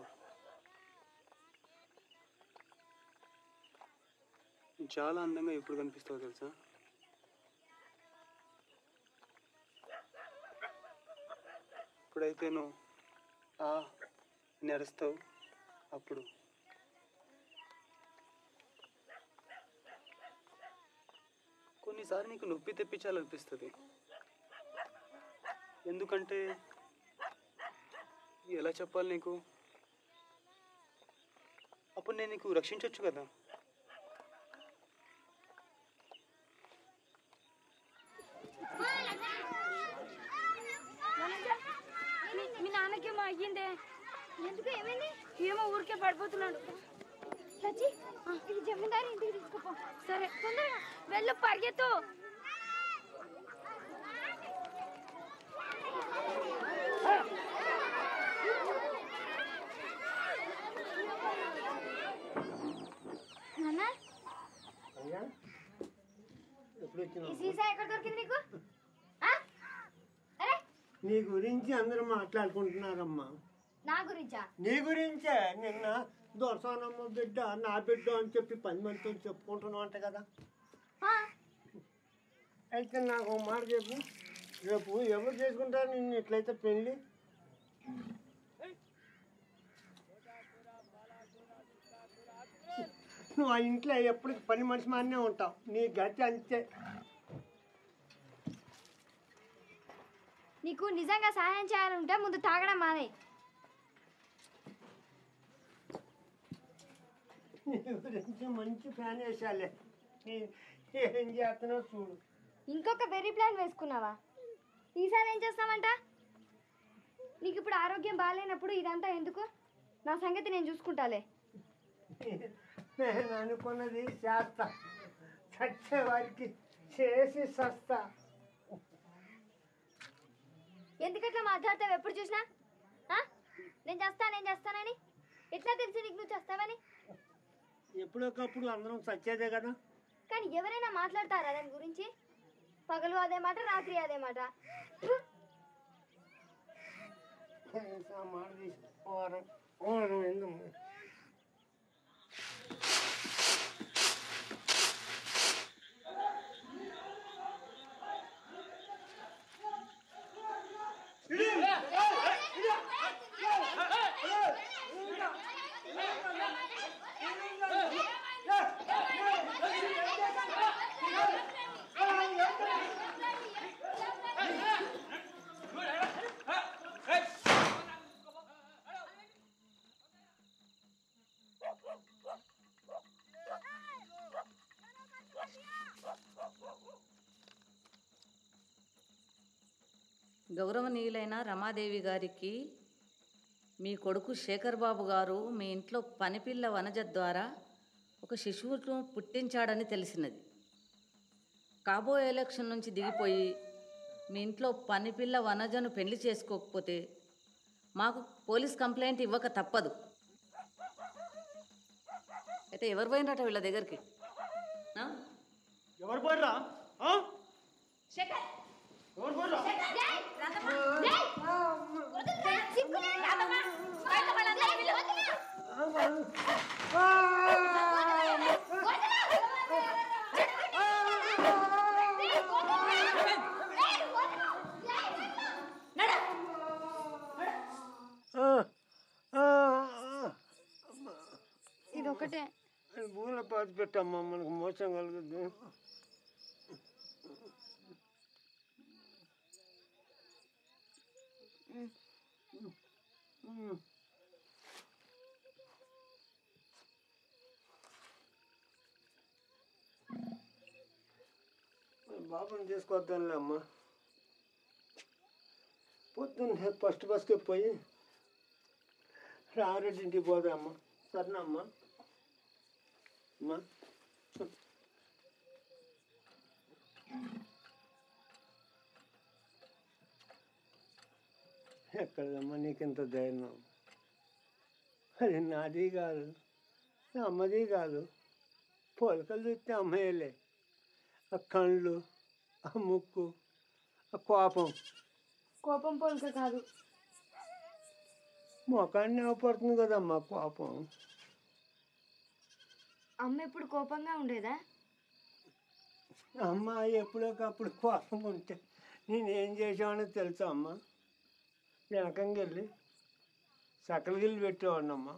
నువ్వు చాలా అందంగా ఎప్పుడు కనిపిస్తావు తెలుసా ఇప్పుడైతే నువ్వు ఆ అని అరుస్తావు అప్పుడు కొన్నిసార్లు నీకు నొప్పి తెప్పించాలనిపిస్తుంది ఎందుకంటే ఎలా చెప్పాలి నీకు అప్పుడు నేను నీకు రక్షించవచ్చు కదా మీ నాన్నకేమో అయ్యిందే ఎందుకు ఏమైంది ఏమో ఊరికే పడిపోతున్నాడు లచ్చి ఇది జమీందారి ఇంటికి తీసుకుపో సరే తొందరగా వెళ్ళు పరిగెత్తు నాన్న అయ్యా ఎప్పుడు ఈ వచ్చినావు సీసా ఎక్కడ దొరికింది నీకు ఆ? అరే నీ గురించి అందరూ మాట్లాడుకుంటున్నారమ్మా నా గురించా నీ గురించే నిన్న దొరసానమ్మ బిడ్డ నా బిడ్డ అని చెప్పి పది మందితో చెప్పుకుంటున్నావు అంట కదా అయితే నాకు ఒక మాట చెప్పు రేపు ఎవరు చేసుకుంటారు నిన్ను ఎట్లయితే పెళ్ళి నువ్వు ఆ ఇంట్లో ఎప్పుడు పని మనిషి మానే ఉంటావు నీ గతి అంతే నీకు నిజంగా సహాయం చేయాలంటే ముందు తాగడం మానే నీ గురించి మంచి ప్లాన్ వేసాలే నీ- ఏం చేస్తున్నావు చూడు ఇంకొక వెరీ ప్లాన్ వేసుకున్నావా ఈసారి ఏం చేస్తామంట నీకు ఇప్పుడు ఆరోగ్యం బాగాలేనప్పుడు ఇదంతా ఎందుకు నా సంగతి నేను చూసుకుంటాలే నేను అనుకున్నది చేస్తా చచ్చే వారికి చేసి సస్తా ఎందుకట్లా మాట్లాడతావు ఎప్పుడు చూసినా ఆ? నేను చేస్తా నేను చేస్తానని ఎట్లా తెలిసి నీకు నువ్వు చేస్తావని ఎప్పుడొకప్పుడు అందరం చచ్చేదే కదా కానీ ఎవరైనా మాట్లాడతారా దాని గురించి పగలు అదే మాట రాత్రి అదే మాట కనీసం ఆ మాట తీసి వారం వారం ఎందుకు గౌరవనీయులైన రమాదేవి గారికి మీ కొడుకు శేఖర్ బాబు గారు మీ ఇంట్లో పనిపిల్ల వనజ ద్వారా ఒక శిశువును పుట్టించాడని తెలిసినది కాబోయే ఎలక్షన్ నుంచి దిగిపోయి మీ ఇంట్లో పనిపిల్ల వనజను పెళ్లి చేసుకోకపోతే మాకు పోలీస్ కంప్లైంట్ ఇవ్వక తప్పదు అయితే ఎవరు పోయినట వీళ్ళ దగ్గరికి ఆ? ఎవరు పోయిరా ఎవరు పోయిరా ఇది ఒకటే భూమిలో పాతి పెట్టమ్మా మనకు మోసం కలుగుద్దు బాబుని తీసుకొద్దాంలే అమ్మా పొద్దున్నే ఫస్ట్ బస్కి పోయి రారెడ్డింటికి పోదామ్మా సరేనమ్మా అమ్మా ఎక్కడమ్మా నీకింత ధైర్యం అది నాది కాదు నా అమ్మది కాదు పోలికలు చూస్తే అమ్మాయిలే ఆ కళ్ళు ఆ ముక్కు ఆ కోపం కోపం పోలిక కాదు మొఖాన్ని అవపడుతుంది కదమ్మా కోపం అమ్మ ఎప్పుడు కోపంగా ఉండేదా అమ్మ ఎప్పుడోకప్పుడు కోపం ఉంటే నేనేం చేసామని తెలుసా అమ్మ వెనకంగా వెళ్ళి సకల గిల్లు పెట్టేవాడినమ్మా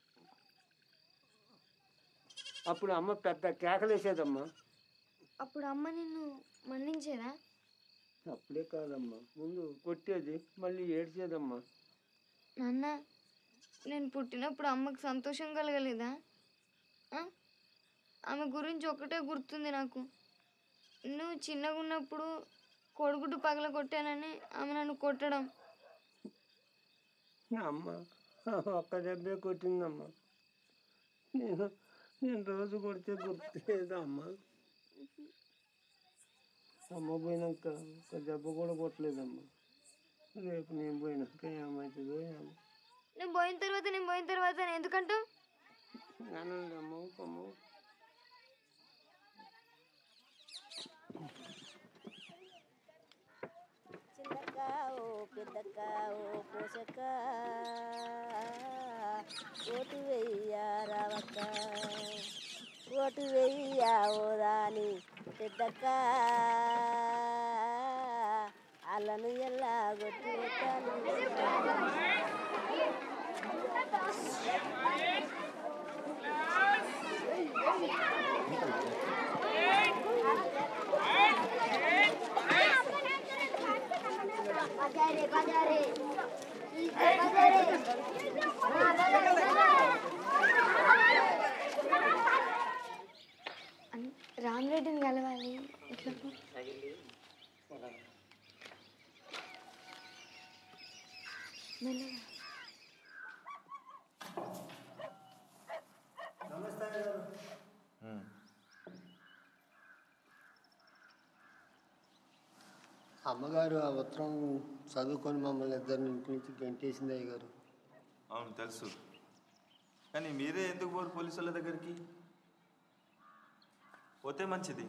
అప్పుడు అమ్మ పెద్ద కేకలేసేదమ్మా అప్పుడు అమ్మ నిన్ను మన్నించేదా అప్పుడే కాదమ్మా ముందు కొట్టేది మళ్ళీ ఏడ్చేదమ్మా నాన్న నేను పుట్టినప్పుడు అమ్మకి సంతోషం కలగలేదా ఆ? ఆమె గురించి ఒకటే గుర్తుంది నాకు నువ్వు చిన్నగా ఉన్నప్పుడు కొడుగుడ్డు పగల కొట్టానని ఆమె నన్ను కొట్టడం అమ్మ ఒక్క దెబ్బే కొట్టిందమ్మా నేను నేను రోజు కొడితే గుర్తులేదా అమ్మ అమ్మ పోయినాక ఒక దెబ్బ కూడా కొట్టలేదమ్మా రేపు నేను పోయినాక ఏమవుతుందో ఏమో నేను పోయిన తర్వాత నేను పోయిన తర్వాత నేను ఎందుకంటావు అనండి అమ్మ అమ్మ చిన్నగా ఓ పెద్దక్క ఓ పోషక్క ఓటు వెయ్యా రావక్క ఓటు వెయ్యా ఓ రాని పెద్దక్క అల్లను ఎలా కొట్టి బజారే బజారే బజారే రామరెడ్డిని కలవాలి ఇట్లా మెల్లగా అమ్మగారు ఆ ఉత్తరం చదువుకొని మమ్మల్ని ఇద్దరిని ఇంటి నుంచి గంటేసింది అయ్య గారు అవును తెలుసు కానీ మీరే ఎందుకు పోరు పోలీసు వాళ్ళ దగ్గరికి పోతే మంచిది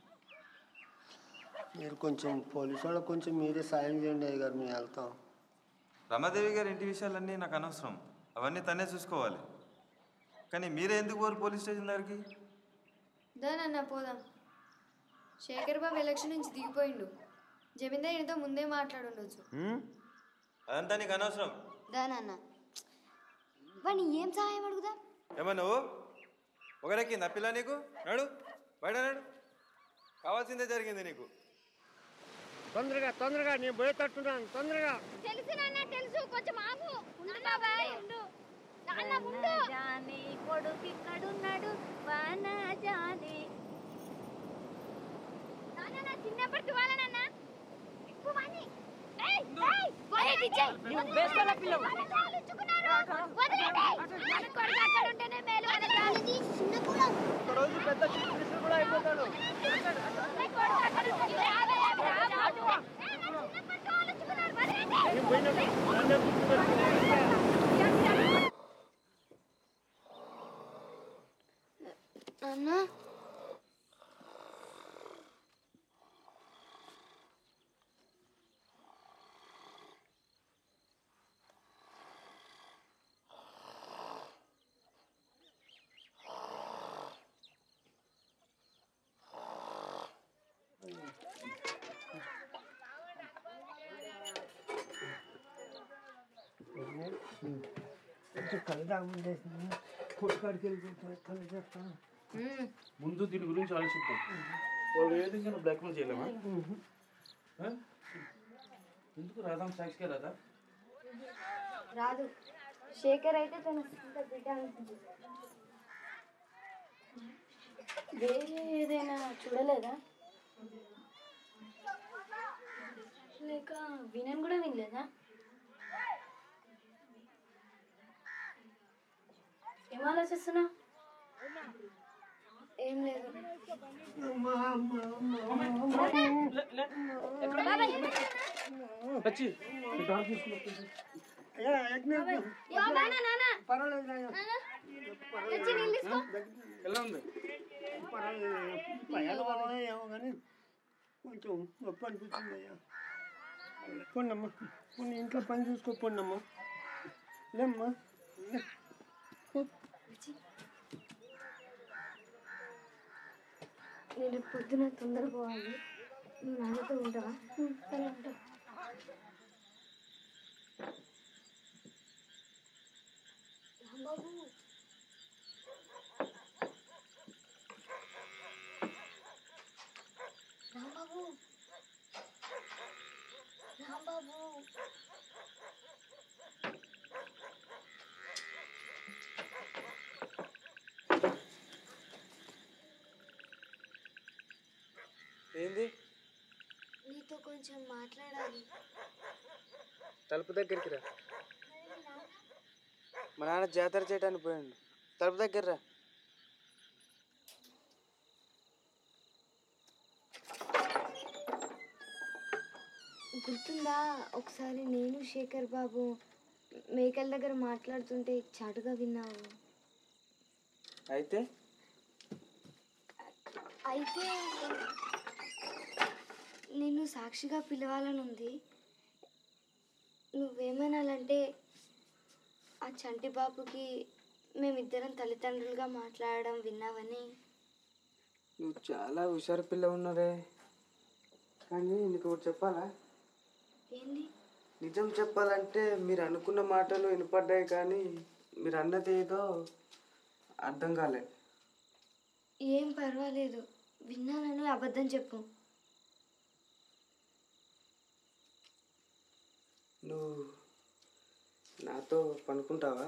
మీరు కొంచెం పోలీసు వాళ్ళకి కొంచెం మీరే సాయం చేయండి అయ్య గారు మేము వెళ్తాం రమాదేవి గారి ఇంటి విషయాలన్నీ నాకు అనవసరం అవన్నీ తనే చూసుకోవాలి కానీ మీరే ఎందుకు పోరు పోలీస్ స్టేషన్ దగ్గరికి దానన్న పోదాం శేఖర్ బాబు ఎలక్షన్ నుంచి దిగిపోయిండు జమీందార్ ఈయనతో ముందే మాట్లాడుండొచ్చు అదంతా నీకు అనవసరం దానన్న వాడిని ఏం సహాయం అడుగుదా ఏమో నువ్వు ఒకరెక్కింది పిల్ల నీకు నడు బయట నడు కావాల్సిందే జరిగింది నీకు తొందరగా తొందరగా నేను పోయేటట్టున్నాను తొందరగా తెలుసు నాన్న తెలుసు కొంచెం ఆగు ఉండు బాబాయ్ ఉండు నాన్న ఉండు జాని కొడుకు ఇక్కడున్నాడు వాన జాని నాన్న నా చిన్నప్పటి వాళ్ళ నాన్న ఎక్కువ వాణ్ణి. ఏయ్, ఏయ్, వదిలేయ్, ఇచ్చేయ్. వదిలేయ్, మన తాళ్ళు ఇచ్చుకున్నారు. వదిలేయ్. మన కొడుకు అక్కడ ఉంటేనే మేలు మన తాళ్ళు. రోజు పెద్ద కూడా అయిపోతాడు మన కొడుకు అక్కడ ఉంటే రావే, రాబాటు. ఏయ్, నా చిన్నప్పటి వాళ్ళు ఇచ్చుకున్నారు. వదిలేయ్. అన్నా కొంచెం కళ్ళు రాముండేసింది కొట్టుకాడికి వెళ్ళిపోతాను కళ్ళు చెప్తాను ముందు దీని గురించి ఆలోచిద్దాం వాళ్ళు ఏ విధంగా బ్లాక్మెయిల్ చేయలేమా ఆ? ఎందుకు రాదాం సాక్షిగా రాదా రాదు శేఖర్ అయితే తన సొంత బిడ్డ అనుకుంది వేరే ఏదైనా చూడలేదా లేక వినని కూడా వినలేదా ఏం ఆలోచిస్తున్నా ఏం లేదు వచ్చి డాక్టర్ తీసుకున్నప్పుడు పర్వాలేదు నాయన. ఎలా ఉంది పర్వాలేదు బాబా, ఏమో కానీ కొంచెం నొప్పి అనిపిస్తుంది అయ్యా పోండమ్మా పోనీ ఇంట్లో పని చూసుకో పోండమ్మా లేమ్మా లే. నేను పొద్దున తొందర పోవాలి నువ్వు నాన్నతో ఉంటావా సరే ఉంటా రాంబాబు రాంబాబు రాంబాబు ఏంది నీతో కొంచెం మాట్లాడాలి తలుపు దగ్గరికి రా మా నాన్న జాతర చేయడానికి పోయాడు తలుపు దగ్గర రా గుర్తుందా ఒకసారి నేను శేఖర్ బాబు మేకల దగ్గర మాట్లాడుతుంటే చాటుగా విన్నావు అయితే అయితే నేను సాక్షిగా పిలవాలని ఉంది నువ్వేమనాలంటే ఆ చంటి బాబుకి మేమిద్దరం తల్లిదండ్రులుగా మాట్లాడడం విన్నావని నువ్వు చాలా హుషారు పిల్ల ఉన్నదే కానీ నీకు ఒకటి చెప్పాలా ఏంది నిజం చెప్పాలంటే మీరు అనుకున్న మాటలు వినపడ్డాయి కానీ మీరు అన్నది ఏదో అర్థం కాలే ఏం పర్వాలేదు విన్నానని అబద్ధం చెప్పు నువ్వు నాతో పనుకుంటావా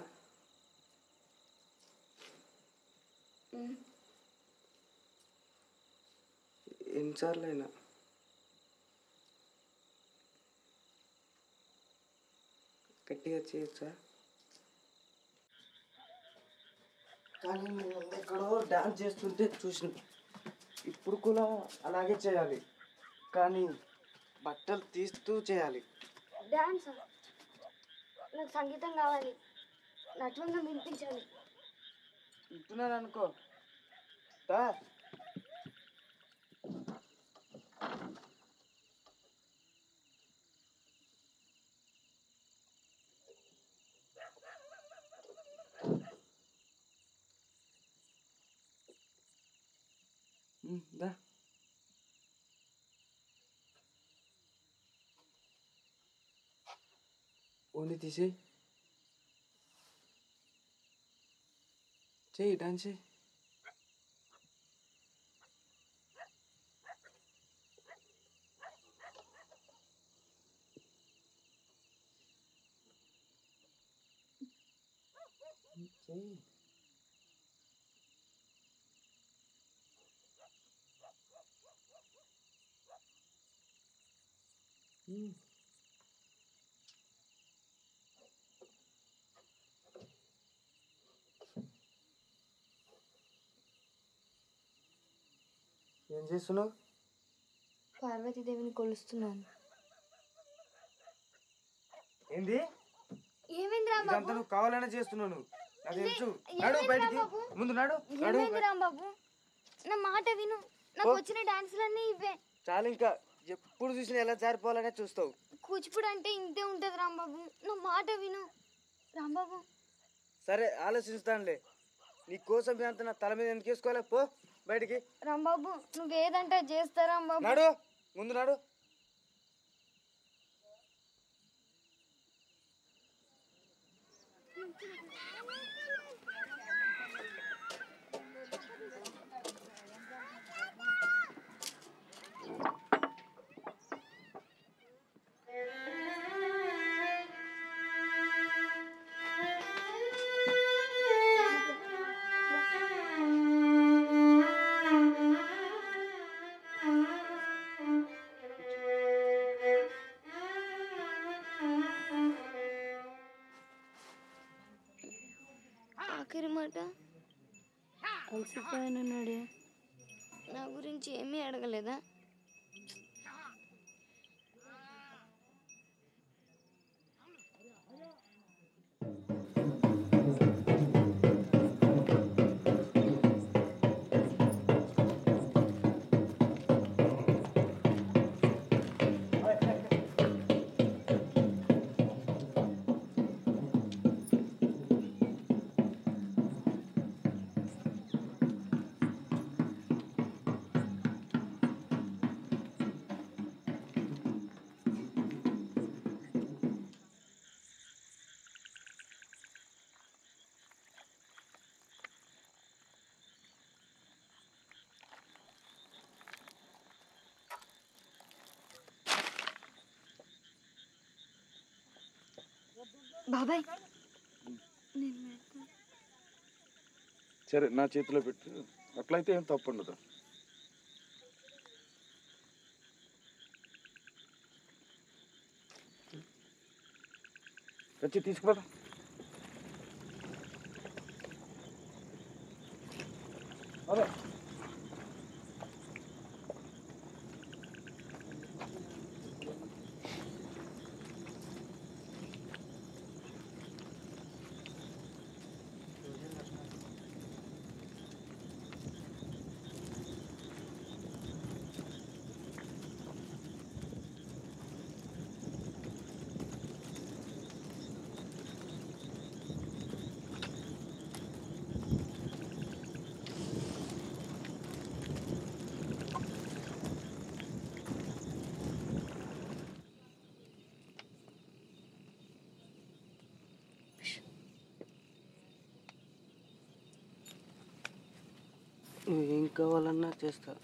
ఉమ్. ఎన్నిసార్లు అయినా గట్టిగా చేయొచ్చా కానీ నేను ఎక్కడో డాన్స్ చేస్తుంటే చూసిన ఇప్పుడు కూడా అలాగే చేయాలి కానీ బట్టలు తీస్తూ చేయాలి డాన్స్ నాకు సంగీతం కావాలి నటులుగా వినిపించాలి వింటున్నాను అనుకో దా ఉమ్, దా ఓన్లీ తీసి చెయ్యి డాన్స్ చెయ్యి చెయ్యి ఉమ్. ఏం చేస్తున్నావు పార్వతీదేవిని కొలుస్తున్నాను ఏంది ఏమైంది ఇదంతా రాంబాబు నువ్వు కావాలనే చేస్తున్నావు నువ్వు నాకు తెలుసు ఏమైంది నడు బయటికి రాంబాబు? ముందు నడు నడు ఏమైంది రాంబాబు నా మాట విను నాకు ఓ. వచ్చిన డాన్సులన్నీ ఇవే చాలు ఇంకా ఎప్పుడు చూసినా ఎలా జారిపోవాలనే చూస్తావు కూచిపూడి అంటే ఇంతే ఉంటుంది రాంబాబు నా మాట విను రాంబాబు సరే ఆలోచిస్తానులే నీ కోసం అంత నా తల మీద ఎందుకు వేసుకోవాలి పో బయటికి రాంబాబు నువ్వేదంటే అది చేస్తా రాంబాబు నడు ముందు నడు ఆఖరి మాట అలసిపోయానన్నాడే నా గురించి ఏమీ అడగలేదా బాబాయ్ నేను పెడతాను. సరే నా చేతిలో పెట్టు అట్లయితే ఏం తప్పు ఉండదు వచ్చి తీసుకుపోదా అదే కావాలన్నా చేస్తా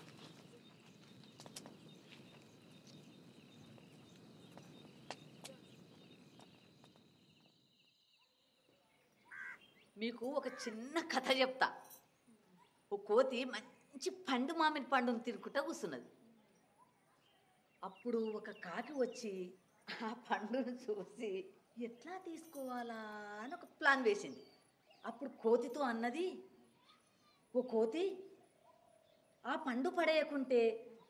మీకు ఒక చిన్న కథ చెప్తా ఓ కోతి మంచి పండు మామిడి పండును తిరుక్కుంటా కూర్చున్నది అప్పుడు ఒక కాకి వచ్చి ఆ పండును చూసి ఎట్లా తీసుకోవాలా అని ఒక ప్లాన్ వేసింది అప్పుడు కోతితో అన్నది ఓ కోతి ఆ పండు పడేయకుంటే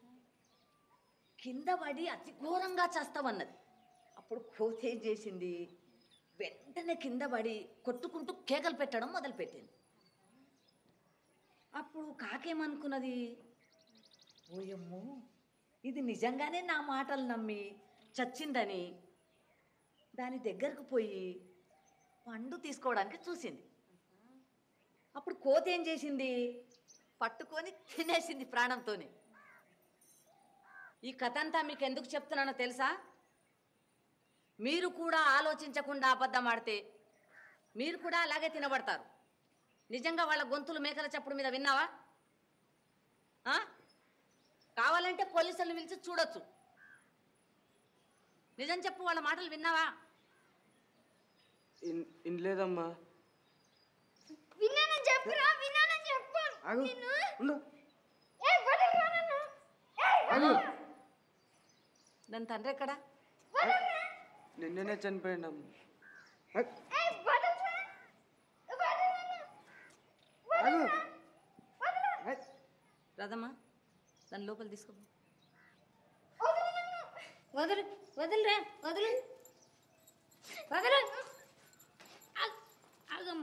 కింద పడి అతి ఘోరంగా చేస్తావన్నది అప్పుడు కోతి ఏం చేసింది వెంటనే కింద పడి కొట్టుకుంటూ కేకలు పెట్టడం మొదలుపెట్టింది అప్పుడు కాకేమనుకున్నది ఓయమ్మో ఇది నిజంగానే నా మాటలు నమ్మి చచ్చిందని దాని దగ్గరకు పోయి పండు తీసుకోవడానికి చూసింది అప్పుడు కోతి ఏం చేసింది పట్టుకొని తినేసింది ప్రాణంతోనే ఈ కథ అంతా మీకు ఎందుకు చెప్తున్నానో తెలుసా మీరు కూడా ఆలోచించకుండా అబద్ధం ఆడితే మీరు కూడా అలాగే తినబడతారు నిజంగా వాళ్ళ గొంతులు మేకల చప్పుడు మీద విన్నావా ఆ? కావాలంటే పోలీసులను పిలిచి చూడొచ్చు నిజం చెప్పు వాళ్ళ మాటలు విన్నావా ఇన్లేదమ్మా విన్నానని చెప్పురా విన్నానని చెప్పు ఆగు నిన్ను ఉండు. ఏ వదలరా నన్ను ఏయ్ ఆగు దాని తండ్రి ఎక్కడా నిన్ననే చనిపోయిండమ్మా ఏయ్ వదలరా వదలరా ఆగు రాదమ్మా దాని లోపల తీసుకో వదులు వదులురా వదులు వదులు ఆగ్- ఆగమ్మా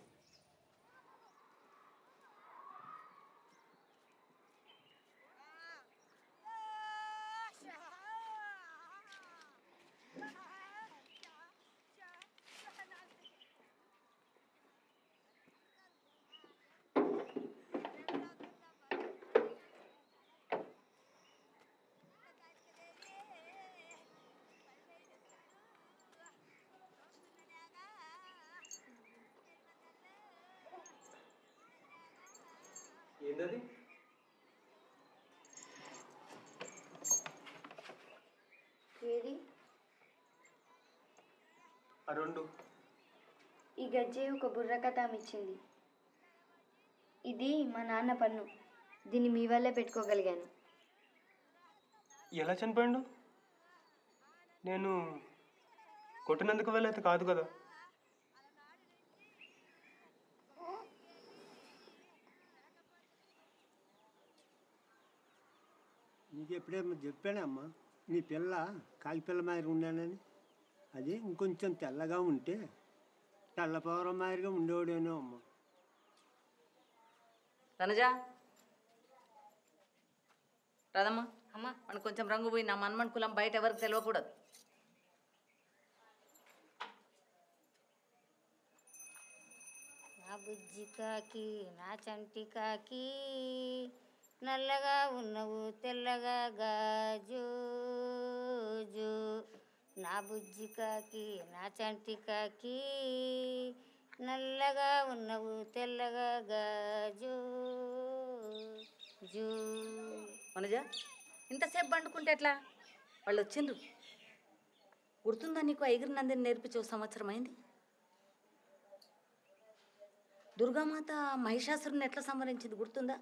ఏంటది ఏది ఆ రెండు ఈ గజ్జె ఒక బుర్ర కథ ఆమె ఇచ్చింది ఇది మా నాన్న పన్ను దీన్ని మీ వల్లే పెట్టుకోగలిగాను ఎలా చనిపోయిండు నేను కొట్టినందుకు వెళ్ళైతే కాదు కదా నీకు ఎప్పుడేమో చెప్పానమ్మా నీ పిల్ల కాకి పిల్ల మాదిరి ఉన్నానని అది ఇంకొంచెం తెల్లగా ఉంటే తెల్లపవరం మాదిరిగా ఉండేవాడేనో అమ్మ తనజా రాదమ్మా అమ్మా మనకు కొంచెం రంగు పోయి నా మన్మన్ కులం బయట ఎవరికి తెలియకూడదు నా బుజ్జి కాకి నా చంటి కాకి నల్లగా ఉన్నవు తెల్లగా గాజు జు. నా బుజ్జి కాకి నా చంటి కాకి నల్లగా ఉన్నవు తెల్లగా గాజు జూ మనజా ఇంతసేపు పండుకుంటే ఎట్లా వాళ్ళు వచ్చిండ్రు గుర్తుందా నీకు ఐగిరి నందిని నేర్పించే ఒక సంవత్సరం అయింది దుర్గామాత మహిషాసురుని ఎట్లా సంహరించింది గుర్తుందా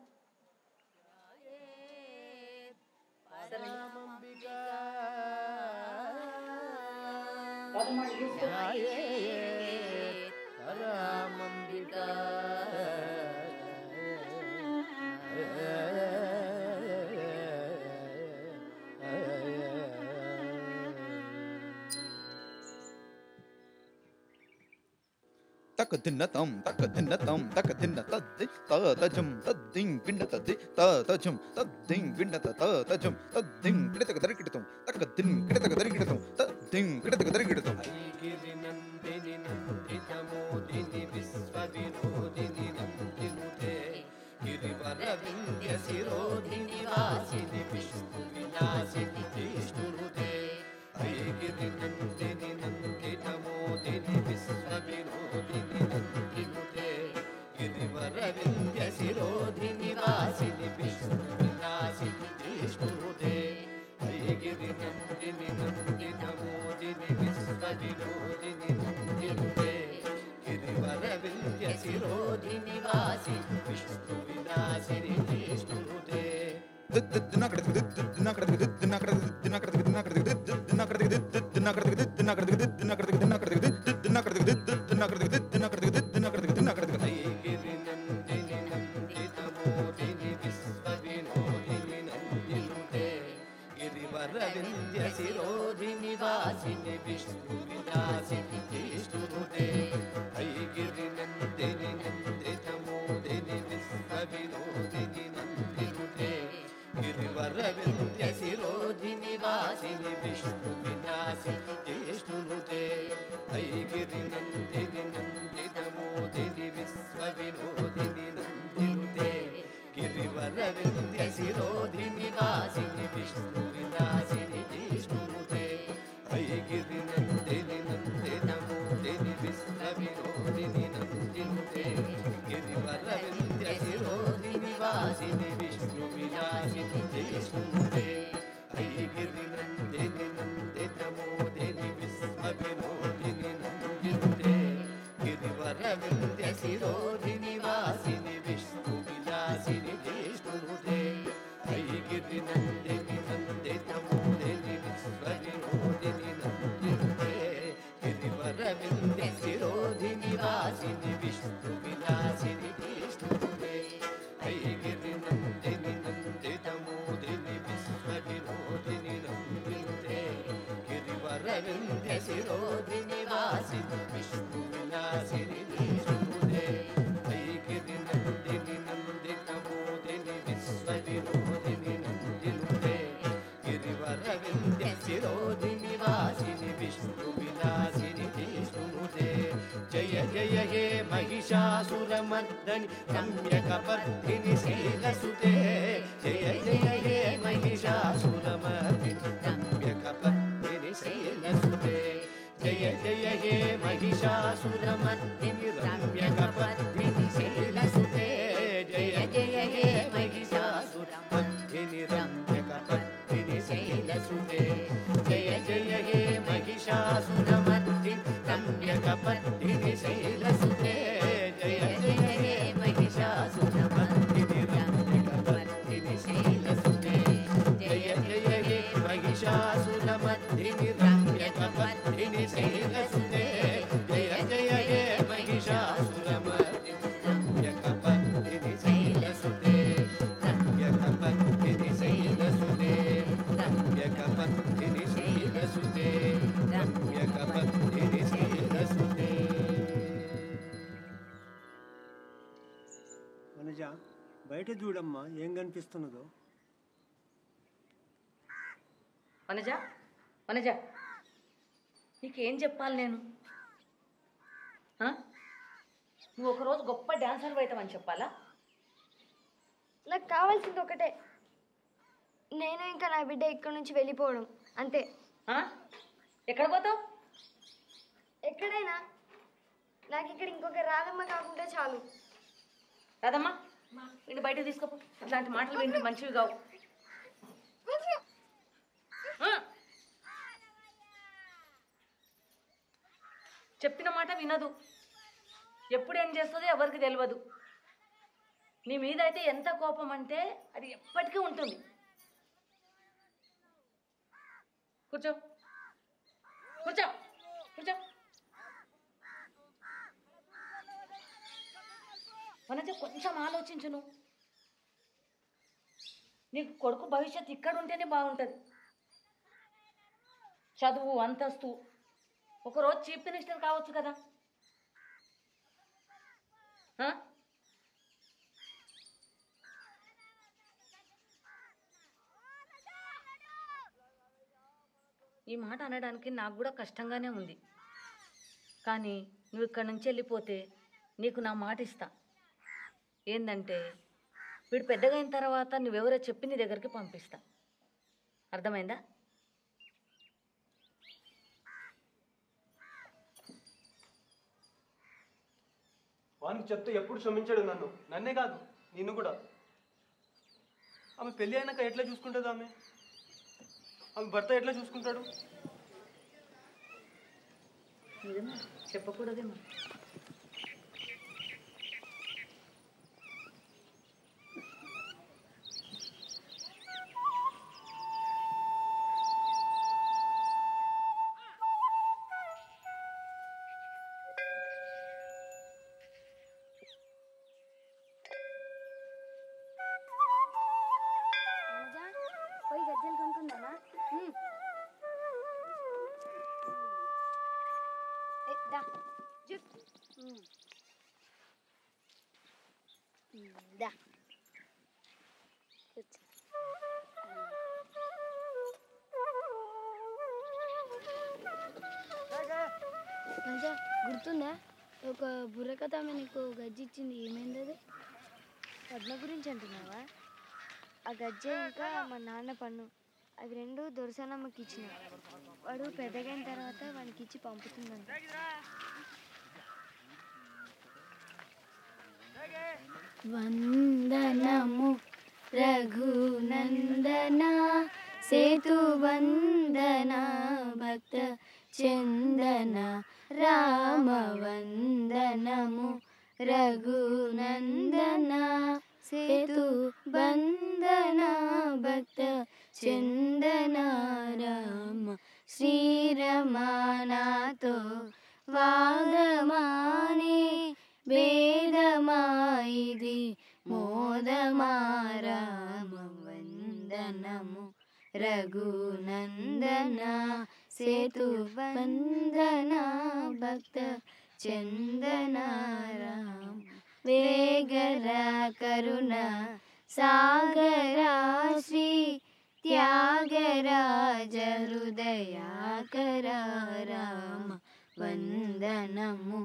తక తిన్న తం తక తిన్న తం తక తిన్న తద్ది త తజం తద్దిం పిండ తద్ది త తజం తద్దిం పిండ త త తజం తద్దిం కిడతక దరికిడతం తక దిం కిడతక దరికిడతం తద్దిం కిడతక దరికిడతం గిరినందిని నందితమోదిని విశ్వవినోదిని నందినుతే గిరివర వింధ్య శిరోధిని వాసిని విష్ణు విలాసిని విష్ణునుతే గిరి నందిని నందితమోదిని విశ్వవినోదిని నందినుతే గిరివర వింధ్య శిరోధి నివాసిని విష్ణు వినాశిని జిష్ణుదే ఐగిరి నందిని నందిత మోదిని విశ్వ వినోదిని నందినుదే గిరివర వింధ్య శిరోధి నివాసిని విష్ణు వినాశిని జిష్ణుదే ఐగిరి నందిని నందిత మోదిని విశ్వ వినోదిని నందినుదే గిరివర వింధ్య శిరోధి నివాసిని విష్ణు విలాసిని జిష్ణుదే ఐగిరి నందిని నందిత మోదిని విశ్వ వినోదిని నందినుదే గిరివర వింధ్య శిరోధి నివాసిని విష్ణు వినాశిని జిష్ణుదే ఐగిరి నందిని నందిత మోదిని విశ్వ వినోదిని నందినుదే గిరివర వింధ్య శిరోధి నివాసిని విష్ణు వినాశిని జిష్ణుదే ఐగిరి నందిని నందిత మోదిని విశ్వ వినోదిని నందినుదే గిరివర వింధ్య శిరోధి నివాసిని విష్ణు వినాశిని జిష్ణుదే ఐగిరి నందిని నందిత మోదిని విశ్వ వినోదిని నందినుదే గిరివర వింధ్య శిరోధి నివాసిని విష్ణు విలాసిని జిష్ణుదే ఐగిరి నందిని నందిత మోదిని విశ్వ వినోదిని నందినుదే గిరివర వింధ్య శిరోధి నివాసిని విష్ణు విలాసిని జిష్ణుదే ఐగిరి నందిని నందిత మోదిని విశ్వ వినోదిని నందినుదే గిరివర వింధ్య శిరోధి నివాసిని విష్ణు విలాసిని జిష్ణుదే ఐగిరి నందిని నందిత మోదిని విశ్వ వినోదిని నందినుదే గిరివర వింధ్య శిరోధి నివాసిని విష్ణు విలాసిని జిష్ణుదే జయ జయ హే మహిషాసురమర్దని రమ్యకపర్ధిని శైలసుతే జయ జయ హే మహిషాసురమర్దిని రమ్యకపర్ధిని శైలసుతే జయ జయ హే మహిషాసురమర్దిని రమ్యకపర్ధిని శైలసుతే జయ జయ హే మహిషాసురమర్దిని రమ్యకపర్ధిని శైలసుతే జయ జయ హే మహిషాసురమర్దిని రమ్యకపర్ధిని శైలసుతే జయ జయ హే మహిషాసురమర్దిని రమ్యకపర్ధిని శైలసుతే జయ జయ హే మహిషాసురమర్దిని రమ్యకపర్ధిని శైలసుతే జయ జయ హే మహిషాసురమర్దిని రమ్యకపర్ధిని శైలసుతే రమ్యకపర్ధిని శైలసుతే రమ్యకపర్ధిని శైలసుతే రమ్యకపర్ధిని శైలసుతే వనజ బయట చూడమ్మా ఏం కనిపిస్తున్నదో వనజ వనజ నీకేం చెప్పాలి నేను ఆ? నువ్వు ఒకరోజు గొప్ప డాన్సర్ అవుతావని చెప్పాలా నాకు కావాల్సింది ఒకటే నేను ఇంకా నా బిడ్డ ఇక్కడి నుంచి వెళ్ళిపోవడం అంతే ఎక్కడ పోతావు ఎక్కడైనా నాకు ఇక్కడ ఇంకొక రాధమ్మ కాకుండా చాలు రాదమ్మా వీడిని బయటకు తీసుకోపో అట్లాంటి మాటలు వింటే మంచివి కావు ఆ. చెప్పిన మాట వినదు ఎప్పుడు ఏం చేస్తుందో ఎవరికి తెలియదు నీ మీద అయితే ఎంత కోపం అంటే అది ఎప్పటికీ ఉంటుంది కూర్చో కూర్చో కూర్చో వనజ కొంచెం ఆలోచించు నువ్వు నీకు కొడుకు భవిష్యత్తు ఇక్కడ ఉంటేనే బాగుంటుంది చదువు అంతస్తు ఒకరోజు చీఫ్ మినిస్టర్ కావచ్చు కదా ఆ? ఈ మాట అనడానికి నాకు కూడా కష్టంగానే ఉంది కానీ నువ్వు ఇక్కడి నుంచి వెళ్ళిపోతే నీకు నా మాట ఇస్తా ఏందంటే వీడు పెద్దగా అయిన తర్వాత నువ్వెవరో చెప్పి నీ దగ్గరికి పంపిస్తా అర్థమైందా వానికి చెప్తే ఎప్పుడు క్షమించాడు నన్ను నన్నే కాదు నిన్ను కూడా ఆమె పెళ్ళి అయినాక ఎట్లా చూసుకుంటుంది ఆమె ఆమె భర్త ఎట్లా చూసుకుంటాడు నిజమే చెప్పకూడదేమో రాజా పోయి గజ్జలు కొనుక్కుందామా ఉమ్. ఏ, దా జుట్ ఉమ్. ఉమ్, దా కూర్చో. రాజా గుర్తుందా ఒక బుర్రకథ ఆమె నీకు గజ్జి ఇచ్చింది ఏమైంది అది పద్మ గురించి అంటున్నావా ఆ గజ్జె ఇంకా మా నాన్న పన్ను అవి రెండు దొరసానమ్మకి ఇచ్చిన వాడు పెద్దగైన తర్వాత వానికి ఇచ్చి పంపుతుందంట వందనము రఘునందన సేతు వందన భక్త చందన రామ వందనము రఘునందన సేతు బంధన భక్త చందన రామ శ్రీరమానాతో వాదమానే భేదమాయిది మోదమారామ వందనము రఘునందన సేతు వందన భక్త చందన రామ వేగర కరుణ సాగరా శ్రీ త్యాగరాజ హృదయాకర రామ వందనము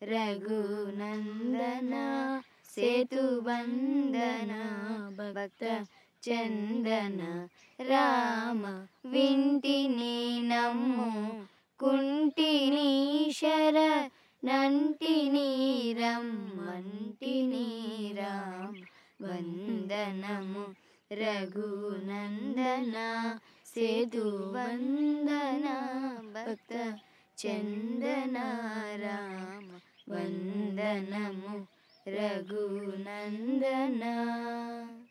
రఘునందన సేతు వందన భక్త చందన రామ వింటిని నమ్ము కుంటిని శర నంటిని రమ్మంటిని రామ వందనము రఘునందన సేతు వందన భక్త చందన రామ వందనము రఘునందన